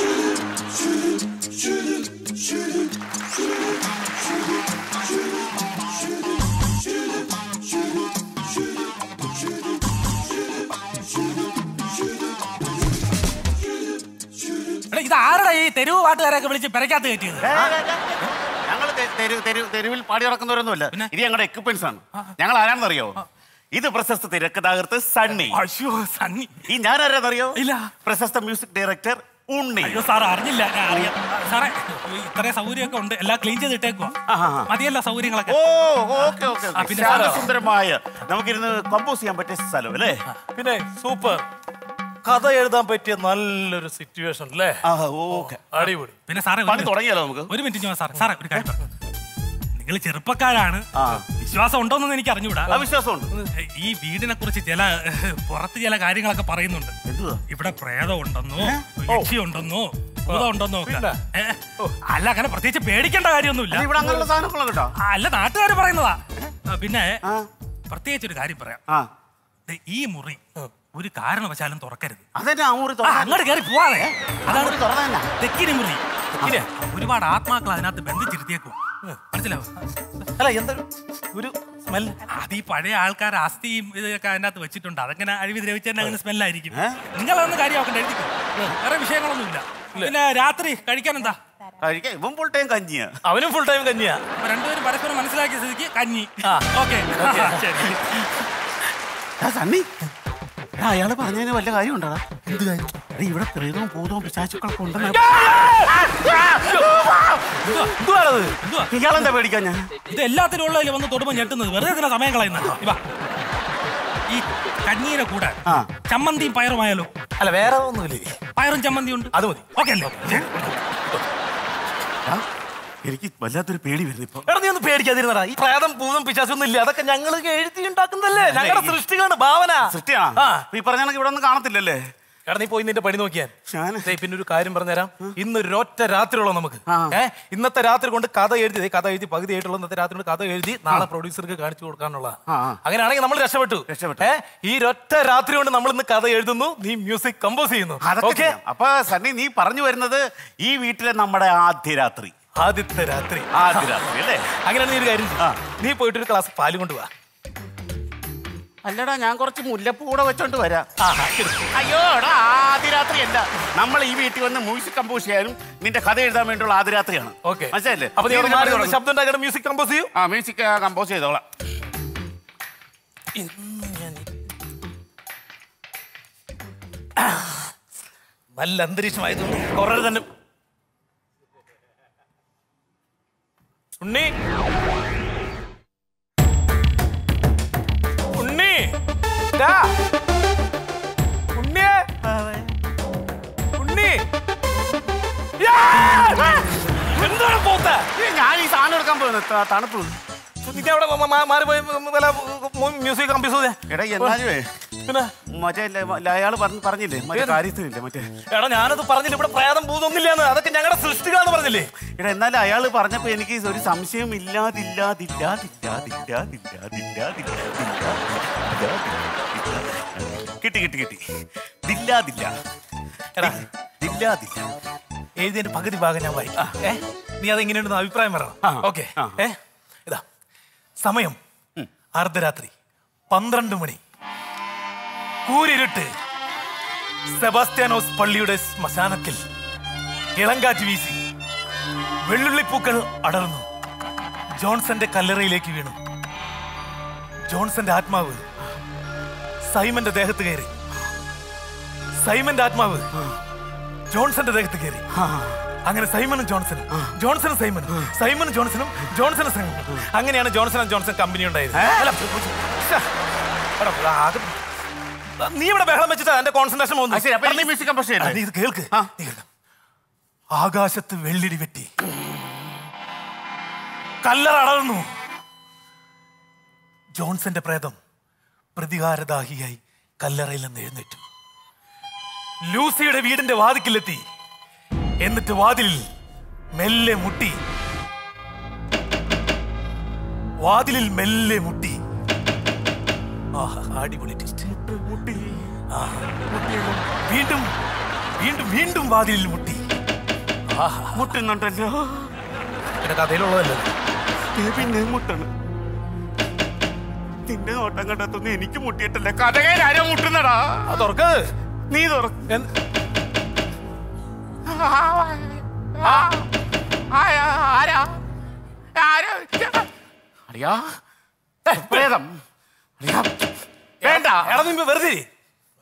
എടാ ഇത് ആരുടെ ഈ തെരുവ് പാട്ടുകാരെയൊക്കെ വിളിച്ച് പെരക്കാത്ത് കയറ്റിയത് ഞങ്ങൾ തെരുവിൽ പാടി നടക്കുന്നവരൊന്നുമല്ല ഇത് ഞങ്ങളുടെ എക്യുപ്മെന്റ്സ് ആണ് ഞങ്ങൾ ആരാണെന്ന് അറിയോ ഇത് പ്രശസ്ത തിരക്ക് തകർത്ത് സണ്ണി അയ്യോ സണ്ണി ഈ ഞാൻ ആരാന്നറിയോ ഇല്ല പ്രശസ്ത മ്യൂസിക് ഡയറക്ടർ ഉണ്ണി അയ്യോ സാർ അറിഞ്ഞില്ല ഞാൻ അറിയാം സാറേ ഇത്രയും സൗകര്യമൊക്കെ ഉണ്ട് എല്ലാം ക്ലീൻ ചെയ്ത് ഇട്ടേക്കുവാ മതിയല്ലോ സൗകര്യങ്ങളൊക്കെ ഓ ഓക്കെ ഓക്കെ ആ, പിന്നെ സാറ് സുന്ദരമായ നമുക്കിരുന്ന് കമ്പോസ് ചെയ്യാൻ പറ്റിയ സ്ഥലം അല്ലേ പിന്നെ സൂപ്പർ കഥ എഴുതാൻ പറ്റിയ നല്ലൊരു സിറ്റുവേഷൻ അല്ലേ ഓക്കെ അടിപൊളി പിന്നെ സാറേ പണി തുടങ്ങിയാലോ നമുക്ക് ഒരു മിനിറ്റ് ഞാൻ സാറേ സാറേ ഒരു കാര്യം നിങ്ങൾ ചെറുപ്പക്കാരാണ് വിശ്വാസം ഉണ്ടോന്നൊന്നും എനിക്ക് അറിഞ്ഞൂടാ വിശ്വാസമുണ്ട് ഈ വീടിനെ കുറിച്ച് ചില പുറത്ത് ചില കാര്യങ്ങളൊക്കെ പറയുന്നുണ്ട് ഇവിടെ പ്രേതം ഉണ്ടെന്നോ യക്ഷി ഉണ്ടെന്നോ ഭൂതം ഉണ്ടെന്നോ ഒക്കെ ഏ, അല്ല അങ്ങനെ പ്രത്യേകിച്ച് പേടിക്കേണ്ട കാര്യമൊന്നുമില്ല ഇവിടെ അങ്ങനെയുള്ള സാധനങ്ങളോ കേട്ടോ അല്ല നാട്ടുകാർ പറയുന്നതാ ആ, പിന്നെ പ്രത്യേകിച്ച് ഒരു കാര്യം പറയാം ദേ, ഈ മുറി ഒരു കാരണവശാലും തുറക്കരുത് അതെന്നെ ആ മുറി ആ, അങ്ങോട്ട് കയറി പോവാതെ മുറി തുറന്നതന്നെ. തെക്കിനി മുറി തെക്കിന് ഒരുപാട് ആത്മാക്കൾ അതിനകത്ത് ബന്ധിച്ചിരുത്തിയേക്കും മനസ്സിലാവും അല്ല എന്താ ഒരു സ്മെൽ അത് ഈ പഴയ ആൾക്കാർ അസ്ഥിയും ഇതൊക്കെ അതിനകത്ത് വെച്ചിട്ടുണ്ട് അതങ്ങനെ അഴിവ് ദ്രവിച്ചതിന് അങ്ങനെ സ്മെല്ലായിരിക്കും നിങ്ങളതൊന്നും കാര്യമാക്കണ്ട എഴുതിക്കോ വേറെ വിഷയങ്ങളൊന്നുമില്ല പിന്നെ രാത്രി കഴിക്കാൻ എന്താ കഴിക്കാൻ ഇവൻ ഫുൾ ടൈം കഞ്ഞിയാ അവനും ഫുൾ ടൈം കഞ്ഞിയാ അപ്പൊ രണ്ടുപേരും പരസ്പരം മനസ്സിലാക്കിയ സ്ഥിതിക്ക് കഞ്ഞി ഓക്കെ ശരി സണ്ണി എടാ, അയാള് പറഞ്ഞതിന് വല്ല കാര്യം ഉണ്ടോ എന്ത് കാര്യം എടാ, ഇവിടെ പ്രേതവും ഭൂതവും പിശാചുക്കളൊക്കെ ഉണ്ടെന്ന് ഇയാളെന്താ പേടിക്കാൻ ഞാൻ ഇത് എല്ലാത്തിനും ഉള്ളതിൽ വന്ന് തൊടുമ്പോൾ ഞെട്ടുന്നത് വെറുതെ ഇതിനെ സമയം കളയുന്ന ഇവാ ഈ കഞ്ഞീരെ കൂടെ ചമ്മന്തിയും പയറുമായാലോ അല്ല വേറെ ഒന്നുമില്ലേ പയറും ചമ്മന്തി ഉണ്ട് അത് മതി ഓക്കെ അല്ലേ ശരി. എനിക്ക് വല്ലാത്തൊരു പേടി വരുന്നു ഇപ്പൊ എടാ നീ ഒന്ന് പേടിക്കാതിരുന്നടാ ഈ പ്രേതം പൂതം പിശാചൊന്നും ഇല്ല അതൊക്കെ ഞങ്ങൾ എഴുതി ഉണ്ടാക്കുന്നതല്ലേ ഞങ്ങളുടെ സൃഷ്ടികളാണ് ഭാവന സൃഷ്ടിയാണോ ഈ പറഞ്ഞ ഇവിടെ ഒന്നും കാണത്തില്ലല്ലേ എടാ നീ പോയി നിന്റെ പണി നോക്കിയാൽ ദേ, പിന്നെ ഒരു കാര്യം പറഞ്ഞുതരാം ഇന്ന് ഒരു ഒറ്റ രാത്രിയുള്ളൂ നമുക്ക് ഏ ഇന്നത്തെ രാത്രി കൊണ്ട് കഥ എഴുതി ദേ, കഥ എഴുതി പകുതി ആയിട്ടുള്ള ഇന്നത്തെ രാത്രി കൊണ്ട് കഥ എഴുതി നാളെ പ്രൊഡ്യൂസർക്ക് കാണിച്ചു കൊടുക്കാനുള്ള അങ്ങനെയാണെങ്കിൽ നമ്മൾ രക്ഷപ്പെട്ടു ഏ ഈ ഒറ്റ രാത്രി കൊണ്ട് നമ്മൾ ഇന്ന് കഥ എഴുതുന്നു നീ മ്യൂസിക് കമ്പോസ് ചെയ്യുന്നു അതൊക്കെ ഓക്കെ ചെയ്യാം. അപ്പൊ സണ്ണി നീ പറഞ്ഞു വരുന്നത് ഈ വീട്ടിലെ നമ്മുടെ ആദ്യ രാത്രി ആദ്യത്തെ രാത്രി ആദ്യ രാത്രി അല്ലേ അങ്ങനെയാണ് നീ ഒരു കാര്യം ചെയ്യ്. നീ പോയിട്ട് ഒരു ഗ്ലാസ് പാല് കൊണ്ടുപോവാ അല്ലടാ ഞാൻ കുറച്ച് മുല്ലപ്പൂ കൂടെ വെച്ചോണ്ട് വരാം അയ്യോ എടാ ആദ്യ രാത്രി അല്ല നമ്മൾ ഈ വീട്ടിൽ വന്ന് മ്യൂസിക് കമ്പോസ് ചെയ്യാനും നിന്റെ കഥ എഴുതാൻ വേണ്ടിയുള്ള ആദ്യ രാത്രിയാണ് ഓക്കെ മനസ്സിലല്ലേ അപ്പൊ നീ അവിടെ മാറി നിന്ന് ശബ്ദം ഉണ്ടാക്കുന്ന മ്യൂസിക് കമ്പോസ് ചെയ്യൂ ആ മ്യൂസിക് കമ്പോസ് ചെയ്തോളാം നല്ല അന്തരീക്ഷമായതുകൊണ്ട് കുറെ തന്നെ ഉണ്ണി ഉണ്ണി ദാ. ഉണ്ണിയെ ഉണ്ണി യാ! എന്താണ് പോത്ത ഞാൻ ഈ സാധനം എടുക്കാൻ പോയത് തണുപ്പ് നീ അവിടെ മ- മ- മാറി പോയി വല്ല മ്യൂസിക് കമ്പോസ് ചെയ്തേ എടാ എന്നാലുവേ പിന്നെ മറ്റേ അയാൾ പറഞ്ഞില്ലേ മറ്റേ ഏത്? കാര്യത്തിനില്ലേ മറ്റേ എടാ ഞാനത് പറഞ്ഞില്ല ഇവിടെ പ്രേതം ഭൂതൊന്നില്ലാന്ന് അതൊക്കെ ഞങ്ങളുടെ സൃഷ്ടികളാന്ന് പറഞ്ഞില്ലേ എടാ എന്നാലും അയാൾ പറഞ്ഞപ്പോ എനിക്ക് ഒരു സംശയം ഇല്ലാതില്ലാതില്ലാതില്ലാതില്ലാതില്ലാതില്ലാതില്ലാതില്ലാ കിട്ടി കിട്ടി കിട്ടി ദില്ലാതില്ല എടാ ദില്ലാതില്ല എഴുതിയതിന്റെ പകുതി ഭാഗം ഞാൻ വായിക്കാം ഏ നീ അതെങ്ങനെയുണ്ടെന്ന് അഭിപ്രായം പറയണം ഓക്കെ ഏ ഇതാ സമയം അർദ്ധരാത്രി പന്ത്രണ്ട് മണി കൂരിരുട്ട് സെബാസ്റ്റ്യാനോസ് പള്ളിയുടെ ശ്മശാനത്തിൽ ഇളങ്കാറ്റ് വീശി വെള്ളുള്ളിപ്പൂക്കൾ അടർന്നു ജോൺസന്റെ കല്ലറയിലേക്ക് വീണു ജോൺസന്റെ ആത്മാവ് സൈമന്റെ ദേഹത്ത് കയറി സൈമന്റെ ആത്മാവ് ജോൺസന്റെ ദേഹത്ത് കയറി അങ്ങനെ സൈമനും ജോൺസണും ജോൺസണും സൈമനും സൈമനും ജോൺസണും ജോൺസണും സൈമനും അങ്ങനെയാണ് ജോൺസൺ ആൻഡ് ജോൺസൺ കമ്പനി ഉണ്ടായത് അല്ല, ശ്ശെ. എടാ, ആകെ- നീ ഇവിടെ ബഹളം വെച്ചിട്ട് എന്റെ കോൺസെൻട്രേഷൻ ആ, ശരി, അപ്പൊ എനിക്ക് music compose ചെയ്യണ്ടേ? നീ ഇത് കേൾക്ക് നീ കേൾക്ക്. ആകാശത്ത് വെള്ളിടി വെട്ടി കല്ലറ അടർന്നു ജോൺസന്റെ പ്രേതം പ്രതികാരദാഹിയായി കല്ലറയിൽ നിന്ന് എഴുന്നേറ്റു ലൂസിയുടെ വീടിന്റെ വാതിക്കലെത്തി എന്നിട്ട് വാതിലിൽ മെല്ലെ മുട്ടി വാതിലിൽ മെല്ലെ മുട്ടി ആഹാ, അടിപൊളി twist. ആ, വീണ്ടും വീണ്ടും വീണ്ടും വാതിലിൽ മുട്ടി ആഹാ. മുട്ടുന്നുണ്ടല്ലോ പിന്നെ കഥയിലുള്ളതല്ലേ പിന്നെ മുട്ടണം നിന്റെ നോട്ടം കണ്ടെത്തുന്ന എനിക്ക് മുട്ടിയിട്ടില്ല കഥകയിൽ ആരോ മുട്ടുന്നടാ അത് തുറക്ക് നീ തുറക്ക് ആരാ ആരാ അറിയാ ഏ, പ്രേതം അറിയാ വേണ്ട എടാ നീ വെറുതെ ഇരി.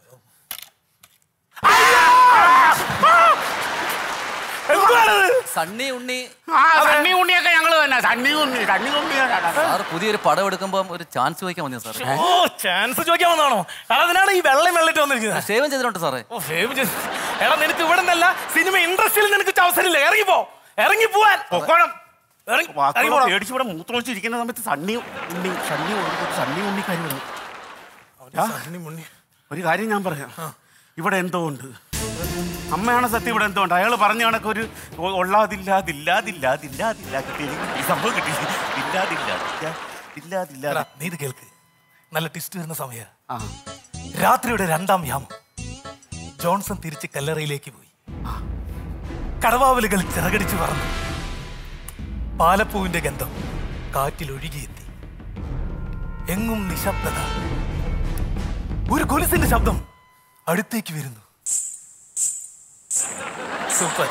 സണ്ണി ഉണ്ണി ആ സണ്ണി ഉണ്ണിയൊക്കെ ഞങ്ങള് തന്നെ സണ്ണി ഉണ്ണി സണ്ണി ഉണ്ണിയാണ് സാർ പുതിയൊരു പടം എടുക്കുമ്പോൾ ഒരു ചാൻസ് ചോദിക്കാൻ മതിയോ സാർ ഓ ചാൻസ് ചോദിക്കാൻ വന്നാണോ എടാ അതിനാണ് ഈ വെള്ളം വെള്ളിട്ട് വന്നിരിക്കുന്നത് സേവം ചെയ്തിട്ടുണ്ട് സാറേ ഓ ഫേം ചെയ്ത് എടാ നിനക്ക് ഇവിടെ നിന്നല്ല സിനിമ ഇൻഡസ്ട്രിയിൽ നിനക്ക് അവസരമില്ല ഇറങ്ങിപ്പോ ഇറങ്ങി പോവാൻ പൊക്കോണം ഇറങ്ങി വാക്കുകൾ ഇറങ്ങി പോടാ. പേടിച്ച് ഇവിടെ മൂത്രം വെച്ചിരിക്കുന്ന സമയത്ത് സണ്ണി ഉണ്ണി സണ്ണി ഉണ്ണി സണ്ണി ഉണ്ണി കാര്യം സണ്ണി മുണ്ണി. ഒരു കാര്യം ഞാൻ പറയാം ഇവിടെ എന്തോ ഉണ്ട് അമ്മയാണ് സത്യം ഇവിടെ എന്തോ ഉണ്ട് അയാൾ പറഞ്ഞ കണക്ക് ഒരു ഒ- ഒള്ളാതില്ലാതില്ലാതില്ലാതില്ലാതില്ല കിട്ടി എനിക്ക് കിട്ടി. ഈ സംഭവം കിട്ടി ഇല്ലാതില്ല ഇല്ലാതില്ല എടാ, നീ ഇത് കേൾക്ക് നല്ല ടിസ്റ്റ് വരുന്ന സമയ രാത്രിയുടെ രണ്ടാം യാമം ജോൺസൺ തിരിച്ച് കല്ലറയിലേക്ക് പോയി കടവാവലുകൾ ചിറകടിച്ചു പറന്നു പാലപ്പൂവിന്റെ ഗന്ധം കാറ്റിൽ ഒഴുകിയെത്തി എങ്ങും നിശബ്ദത ഒരു കൊലുസിന്റെ ശബ്ദം അടുത്തേക്ക് വരുന്നു സൂപ്പർ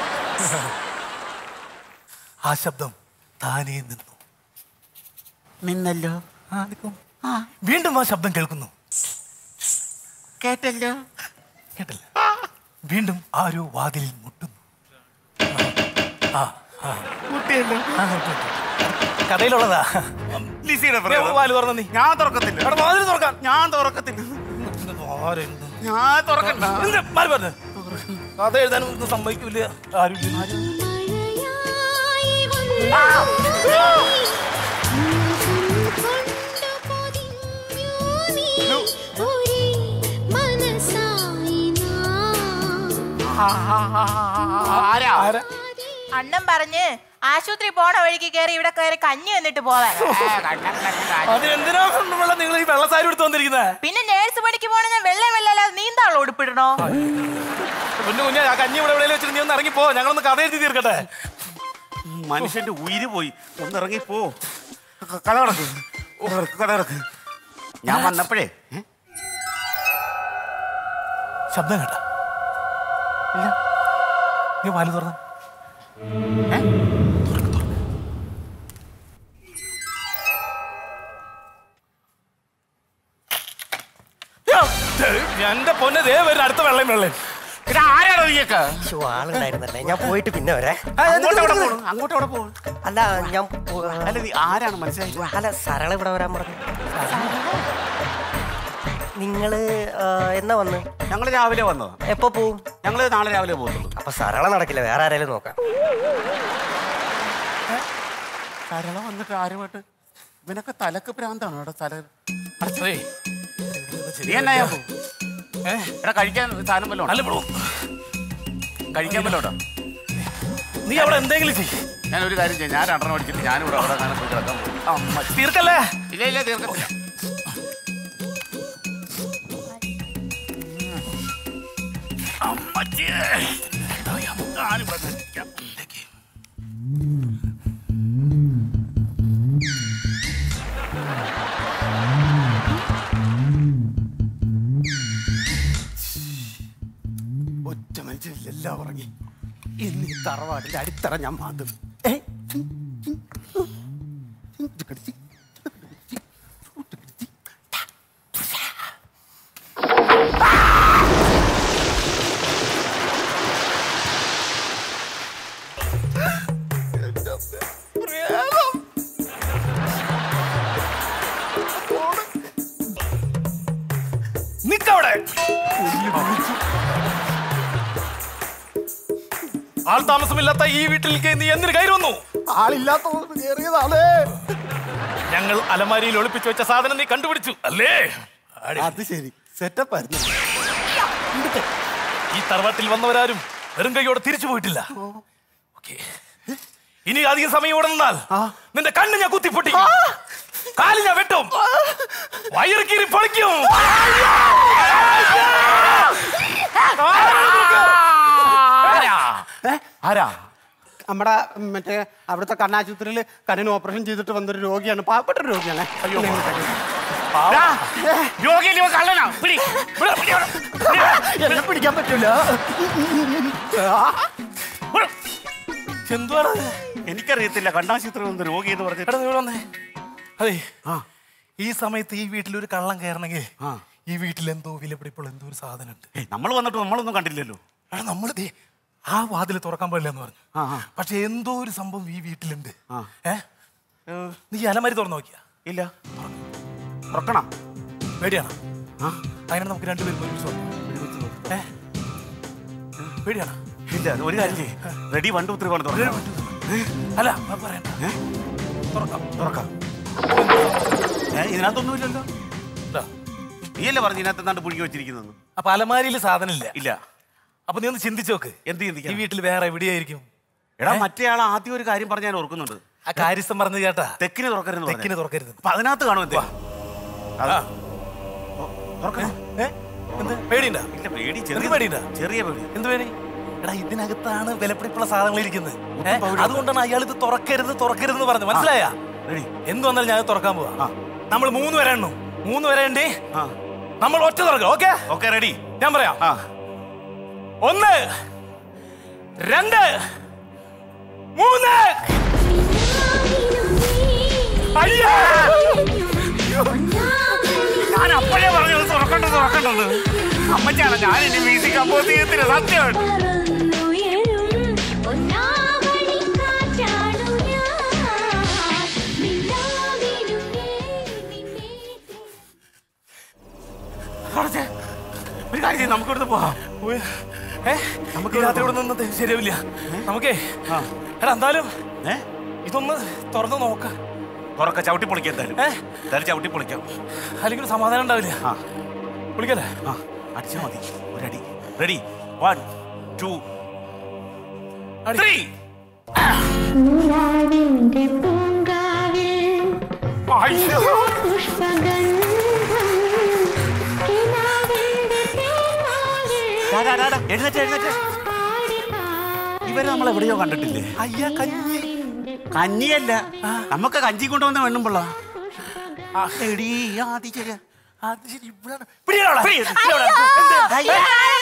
ആ ശബ്ദം താനേ നിന്നു നിന്നല്ലോ വീണ്ടും ആ ശബ്ദം കേൾക്കുന്നു കേട്ടല്ലോ കേട്ടില്ല വീണ്ടും ആരോ വാതിലിൽ മുട്ടുന്നു ആ, ആ. മുട്ടിയല്ലോ ആ, മുട്ടി, മുട്ടി. കഥയിലുള്ളതാ ലിസിയുടെ നീ വാല് തുറന്ന് നീ. ഞാൻ തുറക്കത്തില്ല എടാ, വാതിൽ തുറക്കാൻ ഞാൻ തുറക്കത്തില്ല ആരെന്ത്? ഞാൻ തുറക്കണ്ട എന്ത്? മാറി പറഞ്ഞ്. കഥ എഴുതാനും ഒന്നും സമ്മതിക്കൂല ആരും ആരാ അണ്ണൻ പറഞ്ഞ് ആശുപത്രി പോണ വഴിക്ക് കയറി ഇവിടെ കയറി കഞ്ഞി വന്നിട്ട് പോവാൻ അതിനെന്തിനാ വെള്ളം നിങ്ങൾ ഈ വെള്ളസാരി എടുത്ത് വന്നിരിക്കുന്നത് പിന്നെ നേഴ്സ് പണിക്ക് പോണ ഞാൻ വെള്ളം വെള്ളല്ലാതെ നീന്താളോ ഉടുപ്പിടണോ കുഞ്ഞു കുഞ്ഞെ ആ കഞ്ഞി ഇവിടെ എവിടെയെങ്കിലും വെച്ചിട്ട് നീ ഒന്ന് ഇറങ്ങി പോ ഞങ്ങളൊന്ന് കഥ എഴുതി തീർക്കട്ടെ മനുഷ്യന്റെ ഉയിര് പോയി ഒന്ന് ഇറങ്ങി പോ ക- കഥ കിടക്ക് കഥ കിടക്ക് ഞാൻ വന്നപ്പോഴേ ഏ? ശബ്ദം കേട്ട നീ വാല് തുറന്ന എന്റെ പൊന്നെ ദേ വരുന്ന അടുത്ത വെള്ളം വെള്ളം ഇത് ആരാണോ നീയൊക്കെ ആളുണ്ടായിരുന്നല്ലേ ഞാൻ പോയിട്ട് പിന്നെ വരെ അങ്ങോട്ട് എവിടെ പോണു അങ്ങോട്ട് എവിടെ പോണു അല്ല ഞാൻ പോ- അല്ല നീ ആരാണ് മനസ്സിലായി അല്ല സരള ഇവിടെ വരാൻ പറഞ്ഞു നിങ്ങള് ആ, എന്നാ വന്ന് ഞങ്ങൾ രാവിലെ വന്നോ എപ്പോ പോവും ഞങ്ങൾ നാളെ രാവിലെ പോകത്തുള്ളൂ അപ്പൊ സരള നടക്കില്ല വേറെ ആരെങ്കിലും നോക്കാം സരള വന്നിട്ട് ആരുമായിട്ട് ഇവനൊക്കെ തലക്ക് ഭ്രാന്താണോ അവിടെ തല നീ എന്നാ എടാ കഴിക്കാൻ സാധനം വല്ലതും അല്ല ഉണ്ടോ? കഴിക്കാൻ വല്ലതും ഉണ്ടോ? നീ അവിടെ എന്തെങ്കിലും ചെയ്യ് ഞാൻ ഒരു കാര്യം ചെയ്യാം ഞാൻ രണ്ടെണ്ണം അടിച്ചിട്ട് ഞാൻ ഇവിടെ അവിടെ കാണാൻ പോയി കിടക്കാൻ പോകും അമ്മ, തീർക്കല്ലേ ഇല്ല ഇല്ല തീർക്കത്തില്ല അമ്മച്ചിയേ. ഞാനിവിടെ നിൽക്കാം. ഒറ്റ മനുഷ്യനില്ല എല്ലാം ഉറങ്ങി ഇന്ന് ഈ തറവാടിന്റെ അടിത്തറ ഞാൻ മാന്തും ഏ? നിക്കവിടെ ആൾ താമസമില്ലാത്ത ഈ വീട്ടിലേക്ക് നീ എന്തിനു കയറി വന്നു ആളില്ലാത്തത് കേറിയതാണ് ഞങ്ങൾ അലമാരിയിൽ ഒളിപ്പിച്ചു വെച്ച സാധനം നീ കണ്ടുപിടിച്ചു അല്ലേ അത് ശരി സെറ്റപ്പ് ആയിരുന്നു ഈ തറവാട്ടിൽ വന്നവരാരും വെറും കൈയോടെ തിരിച്ചു പോയിട്ടില്ല ഓക്കേ. ഇനി അധികം സമയം ഇവിടെ നിന്നാൽ നിന്റെ കണ്ണ് ഞാൻ കുത്തിപ്പൊട്ടി കാല് ഞാൻ വെട്ടും വയറുകീറി പൊളിക്കും ആരാ നമ്മുടെ മറ്റേ അവിടുത്തെ കണ്ണാശുപത്രിയിൽ കണ്ണിന് ഓപ്പറേഷൻ ചെയ്തിട്ട് വന്നൊരു രോഗിയാണ് പാവപ്പെട്ട ഒരു രോഗിയാണ് അയ്യോ രോഗിയല്ലേ ഇവൻ കള്ളനാ പിടി ഇവിടെ പിടി അവിടെ. എന്നെ പിടിക്കാൻ പറ്റൂല എന്തുവാണ് എനിക്കറിയത്തില്ല കണ്ണാശുപത്രി വന്ന് രോഗി എന്ന് പറഞ്ഞിട്ട് എടാ, നീ ഇവിടെ വന്നേ. അതെ ഈ സമയത്ത് ഈ വീട്ടിൽ ഒരു കള്ളം കയറണമെങ്കിൽ ഈ വീട്ടിൽ എന്തോ വിലപിടിപ്പുള്ള എന്തോ ഒരു സാധനം ഉണ്ട് നമ്മൾ വന്നിട്ട് നമ്മളൊന്നും കണ്ടില്ലല്ലോ എടാ നമ്മൾ ദേ ആ വാതിൽ തുറക്കാൻ പാടില്ല എന്ന് പറഞ്ഞു പക്ഷെ എന്തോ ഒരു സംഭവം ഈ വീട്ടിലുണ്ട് ഏ നീ ഈ അലമാരി തുറന്നു നോക്കിയാ ഇല്ല തുറക്കണം പേടിയാണോ അങ്ങനെ നമുക്ക് രണ്ടുപേരും ഒരുമിച്ച് തുറക്കാം. ഏ പേടിയാണോ ഇല്ല അത് ഒരു കാര്യം ചെയ്യ്. റെഡി വൺ ടു ത്രീ കൊണ്ട് തുറക്കാം അല്ല ഞാൻ പറയണ്ട തുറക്കാം തുറക്കാം ഏ, ഇതിനകത്തൊന്നുമില്ലല്ലോ നീയല്ലേ പറഞ്ഞു ഇതിനകത്ത് എന്താണ്ട് പുഴുകി വെച്ചിരിക്കുന്നത് അപ്പൊ അലമാരിയിൽ സാധനം ഇല്ല ഇല്ല അപ്പൊ നീ ഒന്ന് ചിന്തിച്ചു നോക്ക് എന്ത് ചിന്തിക്കാം ഈ വീട്ടിൽ വേറെ എവിടെയായിരിക്കും എടാ മറ്റേ ആൾ ആദ്യം ഒരു കാര്യം പറഞ്ഞ് ഞാൻ ഓർക്കുന്നുണ്ട് ആ കാര്യസ്ഥം പറഞ്ഞു കേട്ടാ തെക്കിന് തുറക്കരുത് തെക്കിന് തുറക്കരുത് അപ്പൊ അതിനകത്ത് കാണും എന്തേ ആ. തുറക്കണം ഏ? എന്ത് പേടിയുണ്ടാ ഇല്ല പേടി എന്ത് ചെറിയ പേടിയുണ്ടാ ചെറിയ പേടി എന്ത് പേടി എടാ ഇതിനകത്താണ് വിലപിടിപ്പുള്ള സാധനങ്ങൾ ഇരിക്കുന്നത് ഏ? അതുകൊണ്ടാണ് അയാൾ ഇത് തുറക്കരുത് തുറക്കരുത് എന്ന് പറഞ്ഞു മനസ്സിലായ എന്ത് വന്നാലും ഞാൻ ഇത് തുറക്കാൻ പോവാ നമ്മൾ മൂന്ന് പേരെ എണ്ണു മൂന്ന് പേരെ ഉണ്ട് നമ്മൾ ഒറ്റ തുറക്കാം ഓക്കെ ഓക്കെ റെഡി ഞാൻ പറയാം ഒന്ന് രണ്ട് മൂന്ന് അയ്യോ ഞാൻ അപ്പോഴേ പറഞ്ഞു തുറക്കണ്ട തുറക്കണ്ടത് അമ്മച്ചാണ് ഞാൻ എന്റെ മ്യൂസിക് കമ്പോസ് ചെയ്യത്തില്ല സത്യമാണ് കുറച്ച് ഒരു കാര്യം ചെയ്യ്, നമുക്ക് ഇവിടുന്ന് പോവാം ഏ നമുക്ക് രാത്രി ഇവിടെ നിന്നത് ശരിയാവില്ല നമുക്കേ എടാ എന്തായാലും ഇതൊന്ന് തുറന്ന് നോക്ക തുറക്ക ചവിട്ടി പൊളിക്കാം എന്തായാലും ഏ? എന്തായാലും ചവിട്ടി പൊളിക്കാം അല്ലെങ്കിൽ ഒരു സമാധാനം ഉണ്ടാവില്ല വിളിക്കല്ലേ ആ അടിച്ചാൽ മതി ഒരടി റെഡി വൺ ടു ത്രീ അയ്യോ ഡാ, ഡാ, ഡാ, ഡാ, എഴുന്നേറ്റ് എഴുന്നേറ്റ് ഇവരെ നമ്മൾ എവിടെയോ കണ്ടിട്ടില്ലേ അയ്യ കഞ്ഞി കഞ്ഞിയല്ല നമുക്ക് കഞ്ചി കൊണ്ടുവന്ന വെണ്ണുമ്പോള എടീ ആദ്യ ശരിയാ അത് ശരി ഇവിടാണ് പിടിയടാ പിടി, പിടി, എന്ത്?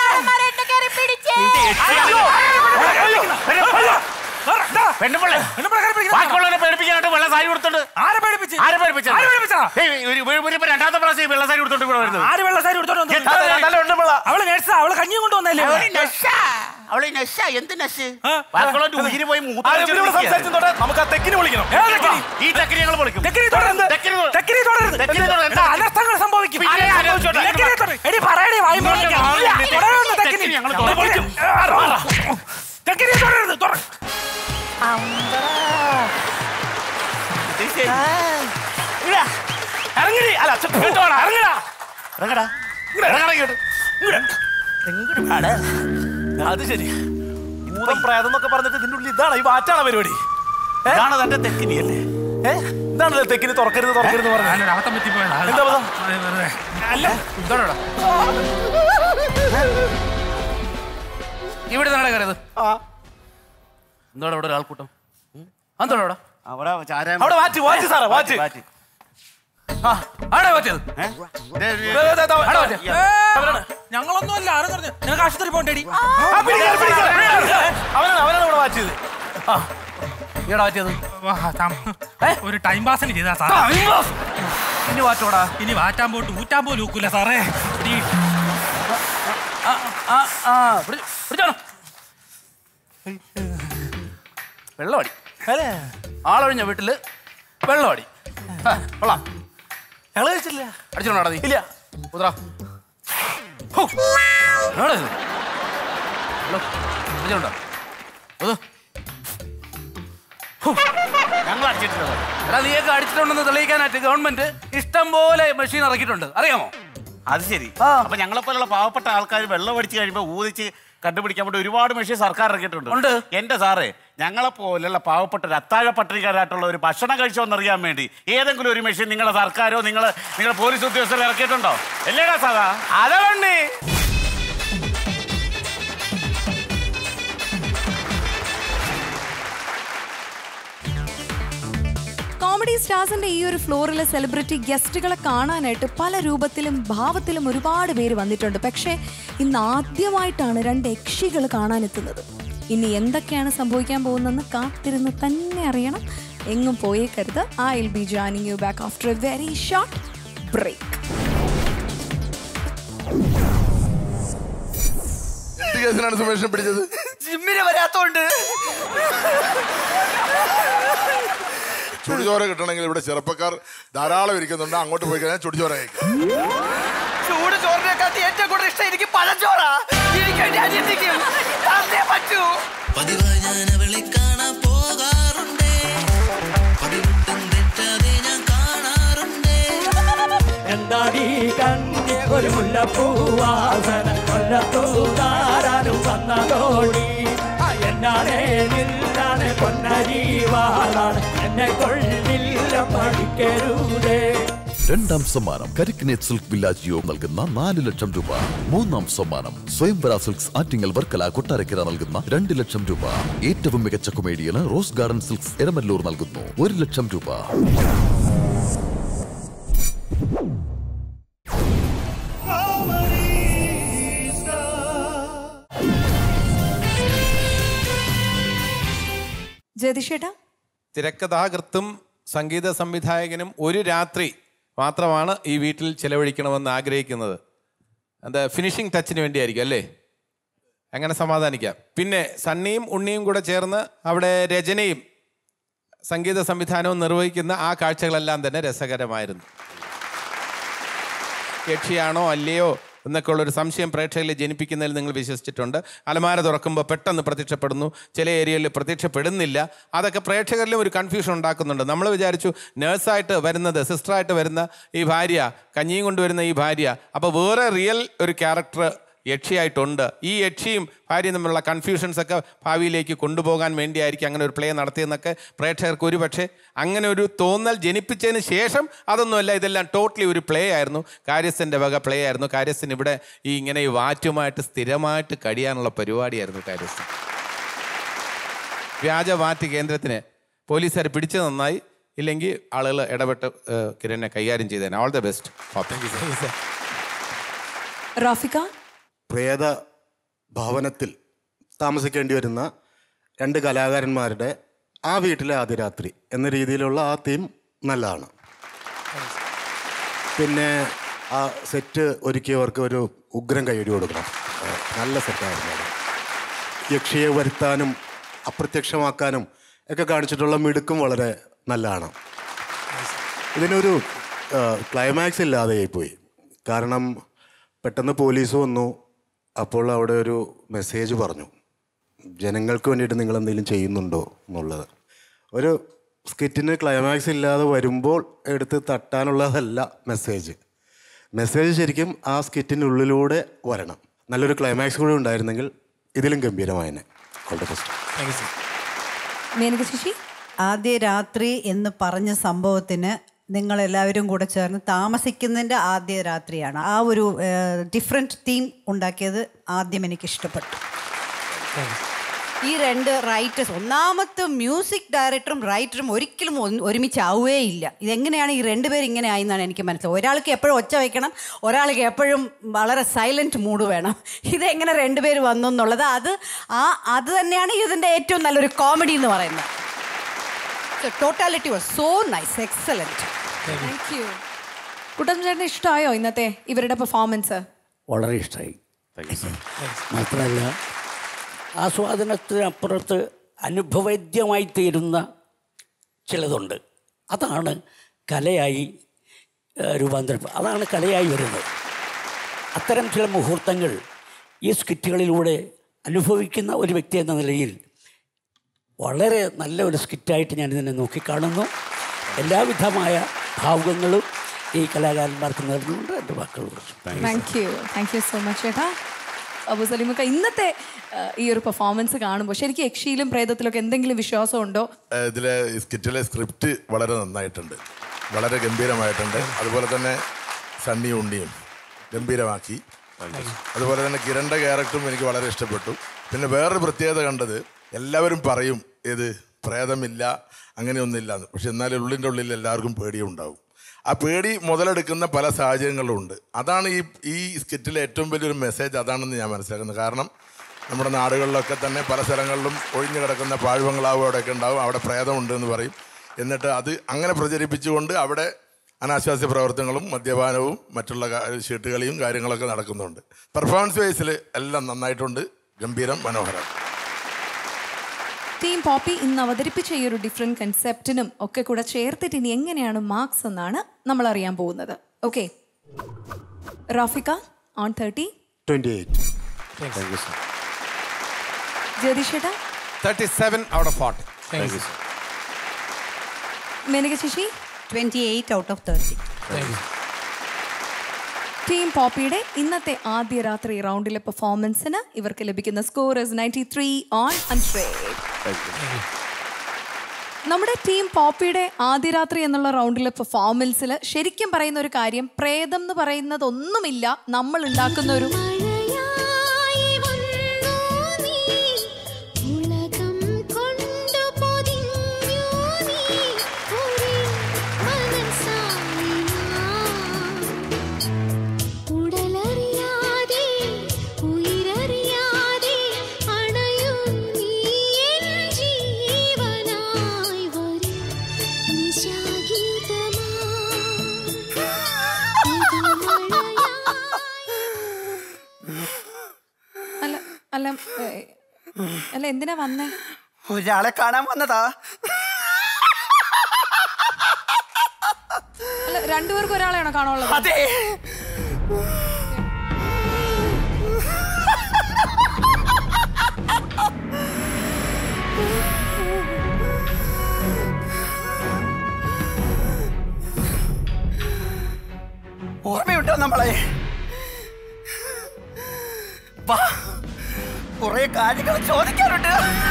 പെണ്ണുപിള്ളേ ബാക്കിയുള്ളവരെ പേടിപ്പിക്കാനായിട്ട് വെള്ള സാരി കൊടുത്തോണ്ട് ആരെ പേടിപ്പിച്ച് ആരെ പേടിപ്പിച്ചാ ആരെ പേടിപ്പിച്ചതാ? ഇവരിപ്പോ രണ്ടാമത്തെ പ്രാവശ്യം ഈ വെള്ള സാരി കൊടുത്തോണ്ട് ഇവിടെ വരുന്നത് ആര് വെള്ള സാരി എടുത്തോണ്ട് വന്നു? എന്താ ഇത്? നല്ല ഉണ്ടുമ്പള. അവള് നഴ്സാ അവള് കഞ്ഞിയും കൊണ്ടുവന്നല്ലേ അവള് നഴ്സാ. അവള് നശ എന്ത് നശ് ബാക്കിയുള്ളവരുടെ ഉയിര് പോയി മൂത്രം ആരെ ഇവരിവിടെ ഒഴിച്ച് സംസാരിച്ചതോടെ നമുക്ക് ആ തെക്കിന് വിളിക്കണം ഏതാ തെക്കിനി? ഈ തെക്കിനി ഞങ്ങൾ വിളിക്കും തെക്കിനി തുടരുത്. തെക്കിനി തുടരുത്. തെക്കിനി തുടരുത്. തെക്കിനി തുടരുത്. എന്താ അനർത്ഥങ്ങൾ സംഭവിക്കും പിന്നെ ആരെ ആലോചിച്ചോട്ടെ. തെക്കിനി തുടരുത്. എടി പറയടി വായി മൂടിക്ക്. ഇങ്ങോട്ട് വാ. തുടരുത് തെക്കിനി. തെക്കിനി ഞങ്ങൾ ഞങ്ങൾ വിളിക്കും. ആ, ആ, ആ. തെക്കിനി തുടരുത്. തുട- ഇങ്ങടാ. ഇറങ്ങിടി. അല്ല, ചെ- ഇങ്ങോട്ട് വാടാ. ഇറങ്ങിടാ. ഇറങ്ങടാ ഇങ്ങട്. ഇറങ്ങടാ ഇങ്ങോട്ട്. ഇങ്ങട്. അത് ശരി ഭൂതം പ്രേതം എന്നൊക്കെ പറഞ്ഞിട്ട് ഇതിന്റെ ഉള്ളിൽ ഇതാണ് ഈ വാറ്റാണ് പരിപാടി ഇതാണ് തന്റെ തെക്കിനി അല്ലേ ഏ ഇതാണല്ലോ തെക്കിന് തുറക്കരുത് തുറക്കരുത് പറഞ്ഞു അബദ്ധം പറ്റിപ്പോയതാ എന്താ അബദ്ധം? അല്ല ഇതാണോടാ ഇവിടെ നിന്നാണ് കയറിയത് എന്താണ് ഇവിടെ ഒരാൾക്കൂട്ടം എന്താണ് അവിടെ അവിടെ ചാരാൻ അവിടെ വാച്ച് വാച്ച് സാറേ വാച്ച് വാച്ച് ആ ആടെ പറ്റിയത് ഏ? ദേ, ദേ, ദേ, ദേ, ദേ, ആടെ പറ്റിയത് അവരാണ്. ഞങ്ങളൊന്നും അല്ല ആരും പറഞ്ഞു ഞങ്ങൾക്ക് ആശുപത്രി പോകണ്ടേടി ആ, പിടിക്കാം, പിടിക്കാം, പിടിക്കാം. അവനാണ് അവനാണ് ഇവിടെ വാച്ച് ചെയ്ത് ആ ഈടാ പറ്റിയത് വാ, താം- ഒരു ടൈം പാസിന് ചെയ്താ സാർ ഇനി വാറ്റോടാ ഇനി വാറ്റാൻ പോയിട്ട് ഊറ്റാൻ പോലും ഒക്കൂല സാറേ ഈ ആ ആ ആ പിടി- പിടിച്ചോണം വെള്ളമടി അല്ലേ ആളൊഴിഞ്ഞ വീട്ടില് വെള്ളമടി ആ, കൊള്ളാം ഞങ്ങള് കഴിച്ചില്ല അടിച്ചോണ്ടാ നീ ഇല്ല ഉദ്രാ അടിച്ചോണ്ടോ അത് ഞങ്ങൾ അടിച്ചിട്ടില്ല എടാ നീയൊക്കെ അടിച്ചിട്ടുണ്ടെന്ന് തെളിയിക്കാനായിട്ട് ഗവൺമെന്റ് ഇഷ്ടം പോലെ മെഷീൻ ഇറക്കിയിട്ടുണ്ട് അറിയാമോ അത് ശരി അപ്പൊ ഞങ്ങളെപ്പോലുള്ള പാവപ്പെട്ട ആൾക്കാർ വെള്ളം അടിച്ച് കഴിയുമ്പോ ഊതിച്ച് കണ്ടുപിടിക്കാൻ വേണ്ടി ഒരുപാട് മെഷീൻ സർക്കാർ ഇറക്കിയിട്ടുണ്ട് ഉണ്ട് എന്റെ സാറേ ഞങ്ങളെ പോലെയുള്ള പാവപ്പെട്ട ഒരു അത്താഴ പട്ടികക്കാരായിട്ടുള്ള ഒരു ഭക്ഷണം കഴിച്ചോ എന്നറിയാൻ വേണ്ടി ഏതെങ്കിലും ഒരു മെഷീൻ നിങ്ങളെ സർക്കാരോ നിങ്ങൾ നിങ്ങളെ പോലീസ് ഉദ്യോഗസ്ഥർ ഇറക്കിയിട്ടുണ്ടോ അല്ലേടാ സാധാ അതുകൊണ്ട് കോമഡി സ്റ്റാർസിന്റെ ഈ ഒരു ഫ്ലോറിലെ സെലിബ്രിറ്റി ഗസ്റ്റുകളെ കാണാനായിട്ട് പല രൂപത്തിലും ഭാവത്തിലും ഒരുപാട് പേര് വന്നിട്ടുണ്ട് പക്ഷേ ഇന്ന് ആദ്യമായിട്ടാണ് രണ്ട് യക്ഷികൾ കാണാനെത്തുന്നത് ഇനി എന്തൊക്കെയാണ് സംഭവിക്കാൻ പോകുന്നതെന്ന് കാത്തിരുന്ന് തന്നെ അറിയണം എങ്ങും പോയേക്കരുത് I will be joining you back after a very short break എന്ത് കേസിനാണ് സുമേഷിനെ പിടിച്ചത് ജിമ്മിന് വരാത്തോണ്ട് ചുടിചോര കിട്ടണമെങ്കിൽ ഇവിടെ ചെറുപ്പക്കാർ ധാരാളം ഇരിക്കുന്നുണ്ട് അങ്ങോട്ട് പോയി കഴിഞ്ഞാൽ ചുടിചോര കഴിക്കാം ചൂട് ചോറിനെക്കാട്ടി ഏറ്റവും കൂടുതൽ ഇഷ്ടം എനിക്ക് പഴച്ചോറാ എനിക്ക് എന്റെ അനിയത്തിക്കും അതേ പറ്റൂ പതിവായി ഞാൻ അവളെ കാണാൻ പോകാറുണ്ട് പതിവിട്ടും തെറ്റാതെ ഞാൻ കാണാറുണ്ട് എന്താടി കണ്ണി ഒരു മുല്ലപ്പൂവാസന കൊല്ലത്തൂതാരാനും വന്നതോടി എന്നാണേ നിന്നാണ് പൊന്നരീവാളാണ് എന്നെ കൊള്ളില്ല പഠിക്കരുതേ രണ്ടാം സമ്മാനം കരിക്കിനേറ്റ് സിൽക്ക് വില്ലാജ് യോ നൽകുന്ന നാല് ലക്ഷം രൂപ മൂന്നാം സമ്മാനം സ്വയംവര സിൽക്സ് ആറ്റിങ്ങൽ വർക്കല കൊട്ടാരക്കര നൽകുന്ന രണ്ട് ലക്ഷം രൂപ ഏറ്റവും മികച്ച കൊമേഡിയന് റോസ് ഗാർഡൻ സിൽക്സ് എരമല്ലൂർ നൽകുന്നു ഒരു ലക്ഷം രൂപ ജ്യോതിഷേട്ടാ തിരക്കഥാകൃത്തും സംഗീത സംവിധായകനും ഒരു രാത്രി മാത്രമാണ് ഈ വീട്ടിൽ ചെലവഴിക്കണമെന്ന് ആഗ്രഹിക്കുന്നത് അത് ഫിനിഷിംഗ് ടച്ചിന് വേണ്ടിയായിരിക്കും അല്ലേ അങ്ങനെ സമാധാനിക്കാം പിന്നെ സണ്ണിയും ഉണ്ണിയും കൂടെ ചേർന്ന് അവിടെ രചനയും സംഗീത സംവിധാനവും നിർവഹിക്കുന്ന ആ കാഴ്ചകളെല്ലാം തന്നെ രസകരമായിരുന്നു യക്ഷിയാണോ അല്ലയോ എന്നൊക്കെ ഉള്ളൊരു സംശയം പ്രേക്ഷകരിൽ ജനിപ്പിക്കുന്നതിൽ നിങ്ങൾ വിശ്വസിച്ചിട്ടുണ്ട് അലമാര തുറക്കുമ്പോൾ പെട്ടെന്ന് പ്രത്യക്ഷപ്പെടുന്നു ചില ഏരിയയിൽ പ്രത്യക്ഷപ്പെടുന്നില്ല അതൊക്കെ പ്രേക്ഷകരിലും ഒരു കൺഫ്യൂഷൻ ഉണ്ടാക്കുന്നുണ്ട് നമ്മൾ വിചാരിച്ചു നേഴ്സായിട്ട് വരുന്നത് സിസ്റ്ററായിട്ട് വരുന്ന ഈ ഭാര്യ കഞ്ഞിയും കൊണ്ടുവരുന്ന ഈ ഭാര്യ അപ്പോൾ വേറെ റിയൽ ഒരു ക്യാരക്ടർ യക്ഷിയായിട്ടുണ്ട് ഈ യക്ഷിയും ഭാര്യയും തമ്മിലുള്ള കൺഫ്യൂഷൻസ് ഒക്കെ ഭാവിയിലേക്ക് കൊണ്ടുപോകാൻ വേണ്ടിയായിരിക്കും അങ്ങനെ ഒരു പ്ലേ നടത്തിയെന്നൊക്കെ പ്രേക്ഷകർക്ക് ഒരു പക്ഷേ അങ്ങനെ ഒരു തോന്നൽ ജനിപ്പിച്ചതിന് ശേഷം അതൊന്നുമല്ല ഇതെല്ലാം ടോട്ടലി ഒരു പ്ലേ ആയിരുന്നു കാര്യസ്ഥൻ്റെ വക പ്ലേ ആയിരുന്നു കാര്യസ്ഥൻ ഇവിടെ ഈ ഇങ്ങനെ ഈ വാറ്റുമായിട്ട് സ്ഥിരമായിട്ട് കഴിയാനുള്ള പരിപാടിയായിരുന്നു കാര്യസ്ഥൻ വ്യാജ വാറ്റ് കേന്ദ്രത്തിന് പോലീസുകാർ പിടിച്ചു നന്നായി ഇല്ലെങ്കിൽ ആളുകൾ ഇടപെട്ട് ഏഹ്, കിരണിനെ കൈകാര്യം ചെയ്തേനെ ഓൾ ദ ബെസ്റ്റ് റാഫിക പ്രേത ഭവനത്തിൽ താമസിക്കേണ്ടി വരുന്ന രണ്ട് കലാകാരന്മാരുടെ ആ വീട്ടിലെ ആദ്യ രാത്രി എന്ന രീതിയിലുള്ള ആ തീം നല്ലതാണ് പിന്നെ ആ സെറ്റ് ഒരുക്കിയവർക്ക് ഒരു ഉഗ്രം കൈയടി കൊടുക്കണം ആ, നല്ല സെറ്റായിരുന്നു അത് യക്ഷിയെ വരുത്താനും അപ്രത്യക്ഷമാക്കാനും ഒക്കെ കാണിച്ചിട്ടുള്ള മിടുക്കും വളരെ നല്ലതാണ് ഇതിനൊരു ക്ലൈമാക്സ് ഇല്ലാതെ പോയി കാരണം പെട്ടെന്ന് പോലീസ് വന്നു അപ്പോൾ അവിടെ ഒരു മെസ്സേജ് പറഞ്ഞു ജനങ്ങൾക്ക് വേണ്ടിയിട്ട് നിങ്ങൾ എന്തെങ്കിലും ചെയ്യുന്നുണ്ടോ എന്നുള്ളത് ഒരു സ്കിറ്റിന് ക്ലൈമാക്സ് ഇല്ലാതെ വരുമ്പോൾ എടുത്ത് തട്ടാനുള്ളതല്ല മെസ്സേജ് മെസ്സേജ് ശരിക്കും ആ സ്കിറ്റിനുള്ളിലൂടെ വരണം നല്ലൊരു ക്ലൈമാക്സ് കൂടി ഉണ്ടായിരുന്നെങ്കിൽ ഇതിലും ഗംഭീരമായനെ all the best Menaka Sasi ആദ്യ രാത്രി എന്ന് പറഞ്ഞ സംഭവത്തിന് നിങ്ങൾ എല്ലാവരും കൂടെ ചേർന്ന് താമസിക്കുന്നതിൻ്റെ ആദ്യ രാത്രിയാണ് ആ ഒരു ഡിഫറെൻറ്റ് തീം ഉണ്ടാക്കിയത് ആദ്യം എനിക്ക് ഇഷ്ടപ്പെട്ടു ഈ രണ്ട് റൈറ്റേഴ്സ് ഒന്നാമത്തെ മ്യൂസിക് ഡയറക്ടറും റൈറ്ററും ഒരിക്കലും ഒന്ന് ഒരുമിച്ചാവുകയേ ഇല്ല ഇതെങ്ങനെയാണ് ഈ രണ്ടുപേരും ഇങ്ങനെ ആയെന്നാണ് എനിക്ക് മനസ്സിലായത് ഒരാൾക്ക് എപ്പോഴും ഒച്ച വയ്ക്കണം ഒരാൾക്ക് എപ്പോഴും വളരെ സൈലൻറ്റ് മൂഡ് വേണം ഇതെങ്ങനെ രണ്ടുപേര് വന്നു എന്നുള്ളത് അത് ആ അത് തന്നെയാണ് ഇതിൻ്റെ ഏറ്റവും നല്ലൊരു കോമഡി എന്ന് പറയുന്നത് totality was so nice excellent thank you Kuttan ചേട്ടന് ഇഷ്ടമായോ ഇന്നത്തെ ഇവരുടെ പെർഫോമൻസ് വളരെ ഇഷ്ടമായി മാത്രമല്ല ആസ്വാദനത്തിനപ്പുറത്ത് അനുഭവേദ്യമായി തീരുന്ന ചിലതുണ്ട് അതാണ് കലയായി ഏഹ്, രൂപാന്തരം അതാണ് കലയായി വരുന്നത് അത്തരം ചില മുഹൂർത്തങ്ങൾ ഈ സ്കിറ്റുകളിലൂടെ അനുഭവിക്കുന്ന ഒരു വ്യക്തി എന്ന നിലയിൽ വളരെ നല്ല ഒരു സ്കിറ്റായിട്ട് ഞാൻ ഇതിനെ നോക്കിക്കാണുന്നു എല്ലാവിധമായ ഭാവുകങ്ങളും ഈ കലാകാരന്മാർക്ക് നേർന്നുകൊണ്ട് എൻ്റെ വാക്കുകൾ കുറിച്ചു thank you thank you so much ചേട്ടാ അബു സലീമക്ക ഇന്നത്തെ ആ, ഈ ഒരു പെർഫോമൻസ് കാണുമ്പോൾ ശരിക്കും യക്ഷിയിലും പ്രേതത്തിലൊക്കെ എന്തെങ്കിലും വിശ്വാസം ഉണ്ടോ ഏഹ് ഇതിലെ ഈ സ്കിറ്റിലെ സ്ക്രിപ്റ്റ് വളരെ നന്നായിട്ടുണ്ട് വളരെ ഗംഭീരമായിട്ടുണ്ട് അതുപോലെ തന്നെ സണ്ണി ഉണ്ണിയും ഗംഭീരമാക്കി അതുപോലെ തന്നെ കിരണിൻ്റെ ക്യാരക്ടറും എനിക്ക് വളരെ ഇഷ്ടപ്പെട്ടു പിന്നെ വേറൊരു പ്രത്യേകത കണ്ടത് എല്ലാവരും പറയും ഇത് പ്രേതമില്ല അങ്ങനെയൊന്നുമില്ല എന്ന് പക്ഷെ എന്നാലും ഉള്ളിൻ്റെ ഉള്ളിൽ എല്ലാവർക്കും പേടിയുണ്ടാവും ആ പേടി മുതലെടുക്കുന്ന പല സാഹചര്യങ്ങളും ഉണ്ട് അതാണ് ഈ ഈ സ്കിറ്റിലെ ഏറ്റവും വലിയൊരു മെസ്സേജ് അതാണെന്ന് ഞാൻ മനസ്സിലാക്കുന്നത് കാരണം നമ്മുടെ നാടുകളിലൊക്കെ തന്നെ പല സ്ഥലങ്ങളിലും ഒഴിഞ്ഞു കിടക്കുന്ന പാഴ്വങ്ങളാവും അവിടെയൊക്കെ ഉണ്ടാവും അവിടെ പ്രേതമുണ്ട് എന്ന് പറയും എന്നിട്ട് അത് അങ്ങനെ പ്രചരിപ്പിച്ചുകൊണ്ട് അവിടെ അനാശാസ്യ പ്രവർത്തനങ്ങളും മദ്യപാനവും മറ്റുള്ള കാ- ചീട്ടുകളിയും കാര്യങ്ങളൊക്കെ നടക്കുന്നുണ്ട് പെർഫോമൻസ് വൈസിൽ എല്ലാം നന്നായിട്ടുണ്ട് ഗംഭീരം മനോഹരം ടീം പോപ്പി ഇന്ന് അവതരിപ്പിച്ച ഈ ഒരു ഡിഫറെന്റ് കൺസെപ്റ്റിനും ഒക്കെ കൂടെ ചേർത്തിട്ട് ഇനി എങ്ങനെയാണ് മാർക്സ് എന്നാണ് നമ്മൾ അറിയാൻ പോകുന്നത് okay Rafika on thirty twenty eight thank you sir ജയതിഷേട്ട thirty seven out of forty thank you sir Menaka Sasi twenty eight out of thirty team പോപ്പിയുടെ ഇന്നത്തെ ആദ്യ രാത്രി റൗണ്ടിലെ പെർഫോമൻസിന് ഇവർക്ക് ലഭിക്കുന്ന score is ninety three on hundred നമ്മുടെ ടീം പോപ്പിയുടെ ആദ്യ രാത്രി എന്നുള്ള റൗണ്ടിലെ പെർഫോമൻസിൽ ശരിക്കും പറയുന്ന ഒരു കാര്യം പ്രേതം എന്ന് പറയുന്നത് ഒന്നുമില്ല നമ്മൾ ഉണ്ടാക്കുന്ന ഒരു ഉലകം കൊണ്ടു പൊതിഞ്ഞു നീ ഒരു മനസ്സായി ഞാൻ. ഉടലറിയാതെ ഉയിരറിയാതെ അണയും നീ എൻ ജീവനായി വരും അല്ല അല്ല ഏ, അല്ല എന്തിനാ വന്നേ ഒരാളെ കാണാൻ വന്നതാ അല്ല രണ്ടുപേർക്കും ഒരാളെയാണോ കാണാനുള്ളത് അതെ ഓർമ്മയുണ്ടോ നമ്മളെ വാ കുറെ കാര്യങ്ങൾ ചോദിക്കാനുണ്ട്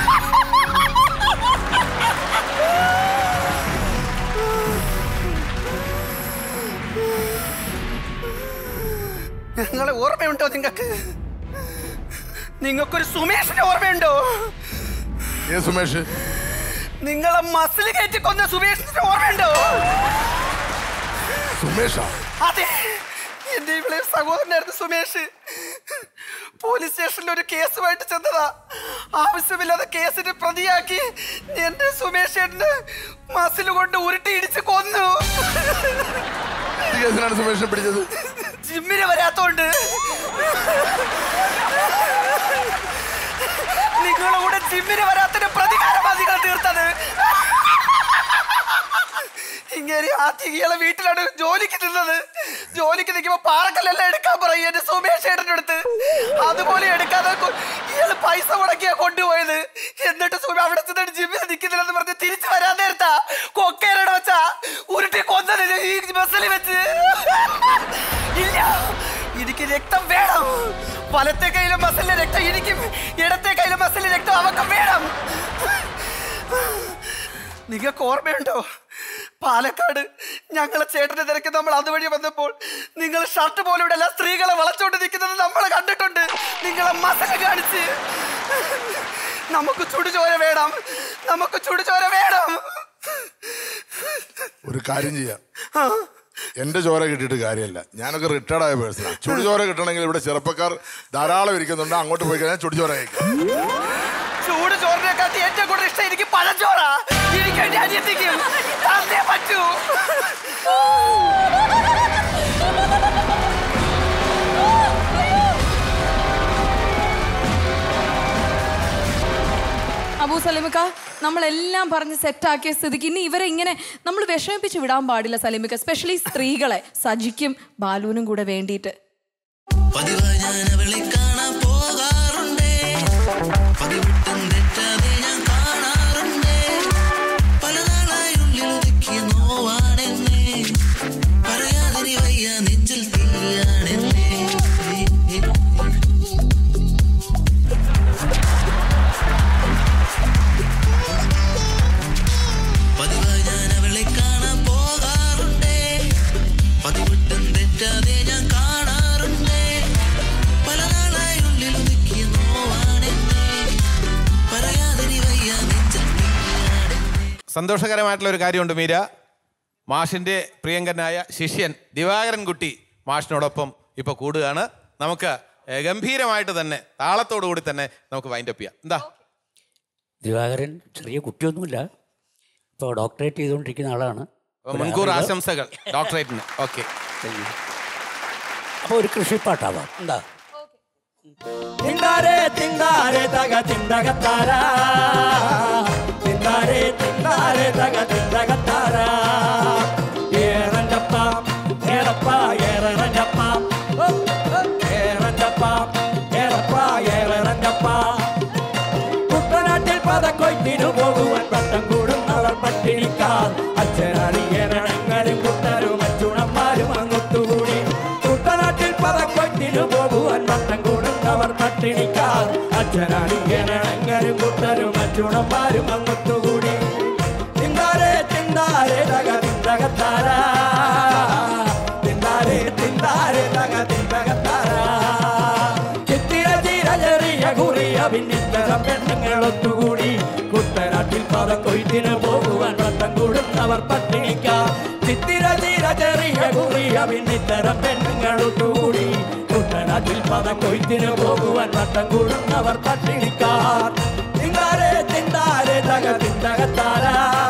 ഞങ്ങളെ ഓർമ്മയുണ്ടോ നിങ്ങൾക്ക് നിങ്ങൾക്കൊരു സുമേഷിന്റെ ഓർമ്മയുണ്ടോ ഏ സുമേഷ് നിങ്ങളെ മസിൽ കയറ്റി കൊന്ന സുമേഷിന്റെ ഓർമ്മയുണ്ടോ സുമേഷാ അതെ എന്റെ ഇവിടെ സഹോദരനായിരുന്നു സുമേഷ് പോലീസ് സ്റ്റേഷനിൽ ഒരു കേസുമായിട്ട് ചെന്നതാ ആവശ്യമില്ലാതെ കേസിന് പ്രതിയാക്കി എന്റെ സുമേഷ് ചേട്ടന് മസിൽ കൊണ്ട് ഉരുട്ടി ഇടിച്ച് കൊന്നു എന്ത് കേസിനാണ് സുമേഷിനെ പിടിച്ചത് ജിമ്മിന് വരാത്തോണ്ട് നിങ്ങളുടെ കൂടെ ജിമ്മിന് വരാത്തതിന് പ്രതികാരമാണ് നിങ്ങൾ തീർത്തത് ഇങ്ങനെ ആദ്യം ഇയാളെ വീട്ടിലാണ് ജോലിക്ക് നിന്നത് ജോലിക്ക് നിൽക്കുമ്പോ പാറക്കല്ലെല്ലാം എടുക്കാൻ പറയും എന്റെ സുമേഷ് ചേട്ടൻ്റെ അടുത്ത് അതുപോലെ എടുക്കാതെ കൊ- ഇയാള് പൈസ മുടക്കിയാ കൊണ്ടുപോയത് എന്നിട്ട് സുമ അവിടെ ചെന്നിട്ട് ജിമ്മിൽ നിൽക്കുന്നില്ലെന്ന് പറഞ്ഞ് തിരിച്ചു വരാൻ നേരത്താ കൊക്കേരടെ വെച്ചാ ഉരുട്ടി കൊന്നത് ഈ ബസ്സിൽ വെച്ച് ഇല്ല എനിക്ക് രക്തം വേണം വലത്തെ കയ്യിലെ മസിലിലെ രക്തം എനിക്കും ഇടത്തെ കയ്യിലെ മസിലിലെ രക്തം അവക്കും വേണം നിങ്ങൾക്ക് ഓർമ്മയുണ്ടോ പാലക്കാട് ഞങ്ങളെ ചേട്ടന്റെ തിരക്ക് നമ്മൾ അതുവഴി വന്നപ്പോൾ നിങ്ങൾ ഷർട്ട് പോലും ഇടല്ല സ്ത്രീകളെ വളച്ചോണ്ട് നിൽക്കുന്നത് നമ്മൾ കണ്ടിട്ടുണ്ട് നിങ്ങളെ മസിൽ കാണിച്ച് നമുക്ക് ചുടുചോര വേണം നമുക്ക് ചുടുചോര വേണം ഒരു കാര്യം ചെയ്യാം എന്റെ ചോര കിട്ടിയിട്ട് കാര്യമല്ല ഞാനൊക്കെ റിട്ടയർഡ് ആയ പേഴ്സണാണ് ചുടുചോര കിട്ടണമെങ്കിൽ ഇവിടെ ചെറുപ്പക്കാർ ധാരാളം ഇരിക്കുന്നുണ്ട് അങ്ങോട്ട് പോയി കഴിഞ്ഞാൽ ചുടുചോര കഴിക്കാം ചൂട് ചോറിനെക്കാട്ടി ഏറ്റവും കൂടുതൽ ഇഷ്ടം എനിക്ക് പഴച്ചോറ എനിക്ക് എന്റെ അനിയത്തിക്കും തന്നേ പറ്റൂ അബൂ സലീമിക്ക നമ്മളെല്ലാം പറഞ്ഞ് സെറ്റാക്കിയ സ്ഥിതിക്ക് ഇനി ഇവരെ ഇങ്ങനെ നമ്മൾ വിഷമിപ്പിച്ച് വിടാൻ പാടില്ല സലീമിക്ക സ്പെഷ്യലി സ്ത്രീകളെ സജിക്കും ബാലുവിനും കൂടെ വേണ്ടിയിട്ട് പതിവായി ഞാൻ അവളെ കാണാൻ പോകാറുണ്ടേ പതിവിട്ടും തെറ്റാതെ ഞാൻ കാണാറുണ്ടേ പല നാളായി ഉള്ളിൽ ഒതുക്കിയ നോവാണെന്നേ പറയാതിരി വയ്യ നെഞ്ചിൽ തീയാണെന്നേ സന്തോഷകരമായിട്ടുള്ള ഒരു കാര്യമുണ്ട് മീര മാഷിൻ്റെ പ്രിയങ്കരനായ ശിഷ്യൻ ദിവാകരൻ കുട്ടി മാഷിനോടൊപ്പം ഇപ്പോൾ കൂടുകയാണ് നമുക്ക് ഏ, ഗംഭീരമായിട്ട് തന്നെ താളത്തോടു കൂടി തന്നെ നമുക്ക് വൈൻഡപ്പ് ചെയ്യാം എന്താ ദിവാകരൻ ചെറിയ കുട്ടിയൊന്നുമില്ല ഇപ്പോൾ ഡോക്ടറേറ്റ് ചെയ്തുകൊണ്ടിരിക്കുന്ന ആളാണ് അപ്പോൾ മുൻകൂർ ആശംസകൾ ഡോക്ടറേറ്റിന് ഓക്കെ അപ്പോൾ ഒരു കൃഷിപ്പാട്ടാവാം എന്താ തിങ്കാരെ തിങ്കാരെ തക തിന്തകത്താര തിങ്കാരെ തിങ്കാരെ തക തിന്തകത്താര ഏറഞ്ചപ്പ ഏറപ്പ ഏറഞ്ചപ്പ ഏറഞ്ചപ്പ ഏറപ്പ ഏറഞ്ചപ്പ കുട്ടനാട്ടിൽ പതക്കൊയ്ത്തിനു പോകുവാൻ പട്ടം കൂടുന്നവർ പട്ടിണിക്കാർ അച്ഛനറിയണങ്ങരും കുട്ടരും അച്ചുണന്മാരും അങ്ങൊത്തുകൂടി കുട്ടനാട്ടിൽ പതക്കൊയ്ത്തിനു പോകുവാൻ പട്ടം കൂടുന്നവർ പട്ടിണിക്കാർ അച്ഛനറിയണങ്ങരും കുട്ടരും അച്ചുണന്മാരും അങ്ങൊത്തുകൂടി തിന്താരേ തിന്താരേ തക തിന്തകത്താര തിന്താരേ തിന്താരേ തക തിന്തകത്താര ചിത്തിര ചിര ചെറിയ കുറിയ ഭിന്നിത്തരം പെണ്ണുങ്ങൾ ഒത്തുകൂടി കുട്ടനാട്ടിൽ പദം കൊയ്ത്തിന് പോകുവാൻ വട്ടം കൂടുന്നവർ പട്ടിണിക്ക ചിത്തിര ചിര ചെറിയ കുറിയ ഭിന്നിത്തരം പെണ്ണുങ്ങൾ ഒത്തുകൂടി കുട്ടനാട്ടിൽ പദം കൊയ്ത്തിന് പോകുവാൻ വട്ടം കൂടുന്നവർ പട്ടിണിക്കാർ തിന്താരേ തിന്താരേ തക തിന്തകത്താര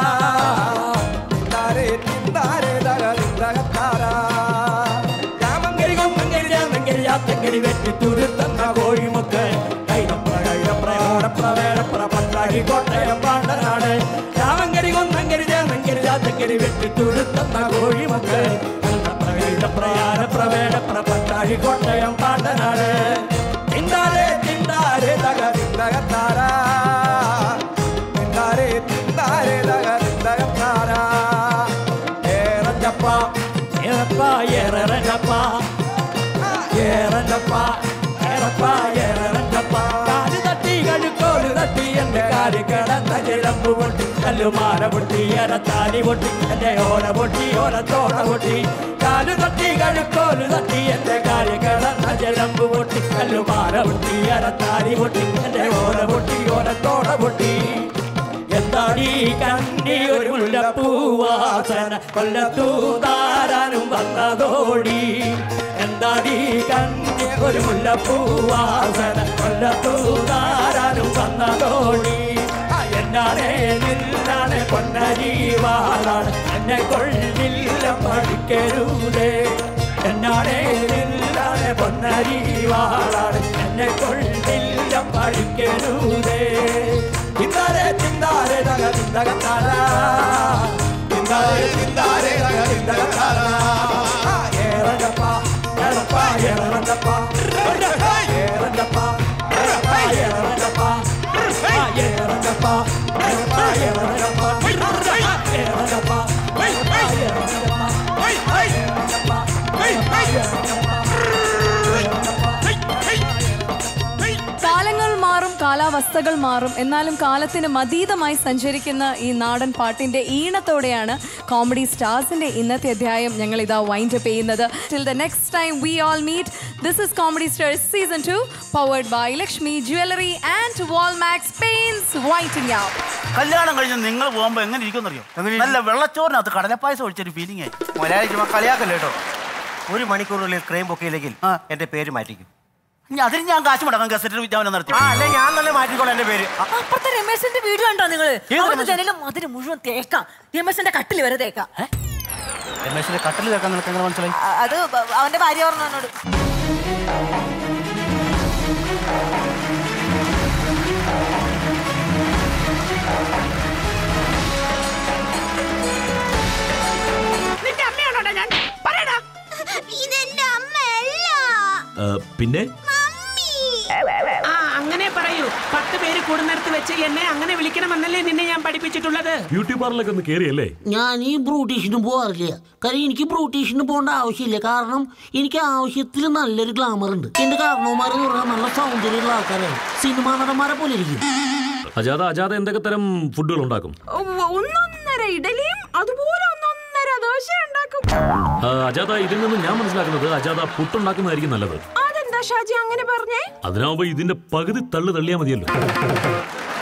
തിന്താരേ തിന്താരേ തക തിന്തകത്താര രാമങ്കരി കൊമ്പങ്കരി രാമങ്കരി യാത്തങ്കരി വെട്ടി തുരുത്തന്ന കോഴിമുക്ക് കൈതപ്ര കൈതപ്ര ഓടപ്ര വേടപ്ര പത്താടി കോട്ടയം പാണ്ടനാട് രാമങ്കരി കൊന്നങ്കരി രാമങ്കരി യാത്തങ്കരി വെട്ടി തുരുത്തന്ന കോഴിമുക്ക് കൈതപ്ര കൈതപ്ര ആരപ്ര വേടപ്ര പത്താടി കോട്ടയം പാണ്ടനാട് തിന്താരേ തിന്താരേ തക തിന്തകത്താര തിന്താരേ തിന്താരേ തക തിന്തകത്താര ഏറഞ്ചപ്പ ഏറപ്പ ഏറഞ്ചപ്പ ഏറഞ്ചപ്പ ഏറപ്പ ഏറഞ്ചപ്പ കാല് തട്ടി കഴുക്കോല് തട്ടി എന്റെ കാല് കിടന്ന ചിലമ്പ് പൊട്ടി കല്ലുമാല പൊട്ടി എരത്താലി പൊട്ടി എന്റെ ഓല പൊട്ടി ഓലത്തോട പൊട്ടി കാല് തട്ടി കഴുക്കോല് തട്ടി എന്റെ കാല് കിടന്ന ചിലമ്പ് പൊട്ടി കല്ലുമാല പൊട്ടി എരത്താലി പൊട്ടി എന്റെ ഓല പൊട്ടി ഓലത്തോട പൊട്ടി എന്താടി കണ്ണി ഒരു മുല്ലപ്പൂവാസന കൊല്ലത്തൂ താരാനും വന്നതോടി എന്താടി കണ്ണി ഒരു മുല്ലപ്പൂവാസന കൊല്ലത്തൂ താരാനും വന്നതോടി ആ, എന്നാണേ നിന്നാണ് പൊന്നരീവാളാണ് എന്നെ കൊള്ളില്ല പഠിക്കരുതേ എന്നാണേ നിന്നാണ് പൊന്നരീവാളാണ് എന്നെ കൊള്ളില്ല പഠിക്കരുതേ തിന്താരേ തിന്താരേ തക തിന്തകത്താര തിന്താരേ തിന്താരേ തക തിന്തകത്താര ഏറഞ്ചപ്പ ഏറപ്പ ഏറഞ്ചപ്പ ഏറഞ്ചപ്പ ഏറപ്പ ഏറഞ്ചപ്പ ഏറഞ്ചപ്പ ഏറപ്പ ഏറഞ്ചപ്പ ഏറഞ്ചപ്പ കാലങ്ങൾ മാറും കാലാവസ്ഥകൾ മാറും എന്നാലും കാലത്തിന് മതീതമായി സഞ്ചരിക്കുന്ന ഈ നാടൻ പാട്ടിന്റെ ഈണത്തോടെയാണ് കോമഡി സ്റ്റാർസിന്റെ ഇന്നത്തെ അധ്യായം ഞങ്ങൾ ഇതാ വൈൻഡ് അപ്പ് ചെയ്യുന്നത് till the next time we all meet this is comedy stars season two powered by Lakshmi jewellery and Walmax paints waiting out കല്യാണം കഴിഞ്ഞ് നിങ്ങൾ പോകുമ്പോ എങ്ങനെ ഇരിക്കുമെന്നറിയോ നല്ല വെള്ളച്ചോറിനകത്ത് കടലപ്പായസം ഒഴിച്ചൊരു ഫീലിംഗ് ആയി മലയാളി ചുമ്മാ കളിയാക്കല്ലേ കേട്ടോ ഒരു മണിക്കൂറിനുള്ളിൽ ക്രൈം ബുക്കിയില്ലെങ്കിൽ എന്റെ പേര് മാറ്റിക്കും ഇനി അതിന് ഞാൻ കാശ് മുടക്കാം ഗസറ്റിൽ വിജ്ഞാപനം നടത്തി ആ അല്ലെ ഞാൻ തന്നെ മാറ്റിക്കോളാം എന്റെ പേര് അപ്പുറത്തെ രമേശന്റെ വീട് കണ്ടോ നിങ്ങള് ഏത് അവിടുത്തെ രമേശൻ? ജനലും അതിന് മുഴുവൻ തേക്കാം രമേശന്റെ കട്ടിൽ വരെ തേക്കാം രമേശിന്റെ കട്ടിൽ കേൾക്കാൻ നിനക്ക് എങ്ങനെ മനസ്സിലായി അ- അത് ബ- അവന്റെ ഭാര്യ പറഞ്ഞു എന്നോട് നിന്റെ അമ്മയാണോടാ ഞാൻ പറയടാ ഇതെന്റെ അമ്മയല്ല പിന്നെ ആ അങ്ങനെ പറയൂ പത്ത് പേര് കൂടുന്നിടത്ത് വെച്ച് എന്നെ അങ്ങനെ വിളിക്കണമെന്നല്ലേ നിന്നെ ഞാൻ പഠിപ്പിച്ചിട്ടുള്ളത് ബ്യൂട്ടി പാർലറിലൊക്കെ ഒന്ന് കയറിയല്ലേ ഞാൻ ഈ ബ്രൂട്ടീഷിന് പോകാറില്ല കാര്യം എനിക്ക് ബ്രൂട്ടീഷിന് പോകേണ്ട ആവശ്യമില്ല കാരണം എനിക്ക് ആവശ്യത്തിൽ നല്ലൊരു ഗ്ലാമർ ഉണ്ട് എന്റെ കാരണവന്മാർ എന്ന് പറഞ്ഞാൽ നല്ല സൗന്ദര്യമുള്ള ആൾക്കാരാണ് സിനിമാ നടന്മാരെ പോലെ ഇരിക്കും അജാത അജാത എന്തൊക്കെ തരം ഫുഡുകൾ ഉണ്ടാക്കും ഒന്നൊന്നര ഇഡലിയും അതുപോലെ ഒന്നൊന്നര ദോശ ഉണ്ടാക്കും ആ, അജാത ഇതിൽ നിന്ന് ഞാൻ മനസ്സിലാക്കുന്നത് അജാത പുട്ടുണ്ടാക്കുന്നതായിരിക്കും നല്ലത് അതെന്താ ഷാജി അങ്ങനെ പറഞ്ഞേ അതിനാവുമ്പോ ഇതിന്റെ പകുതി തള്ളു തള്ളിയാ മതിയല്ലോ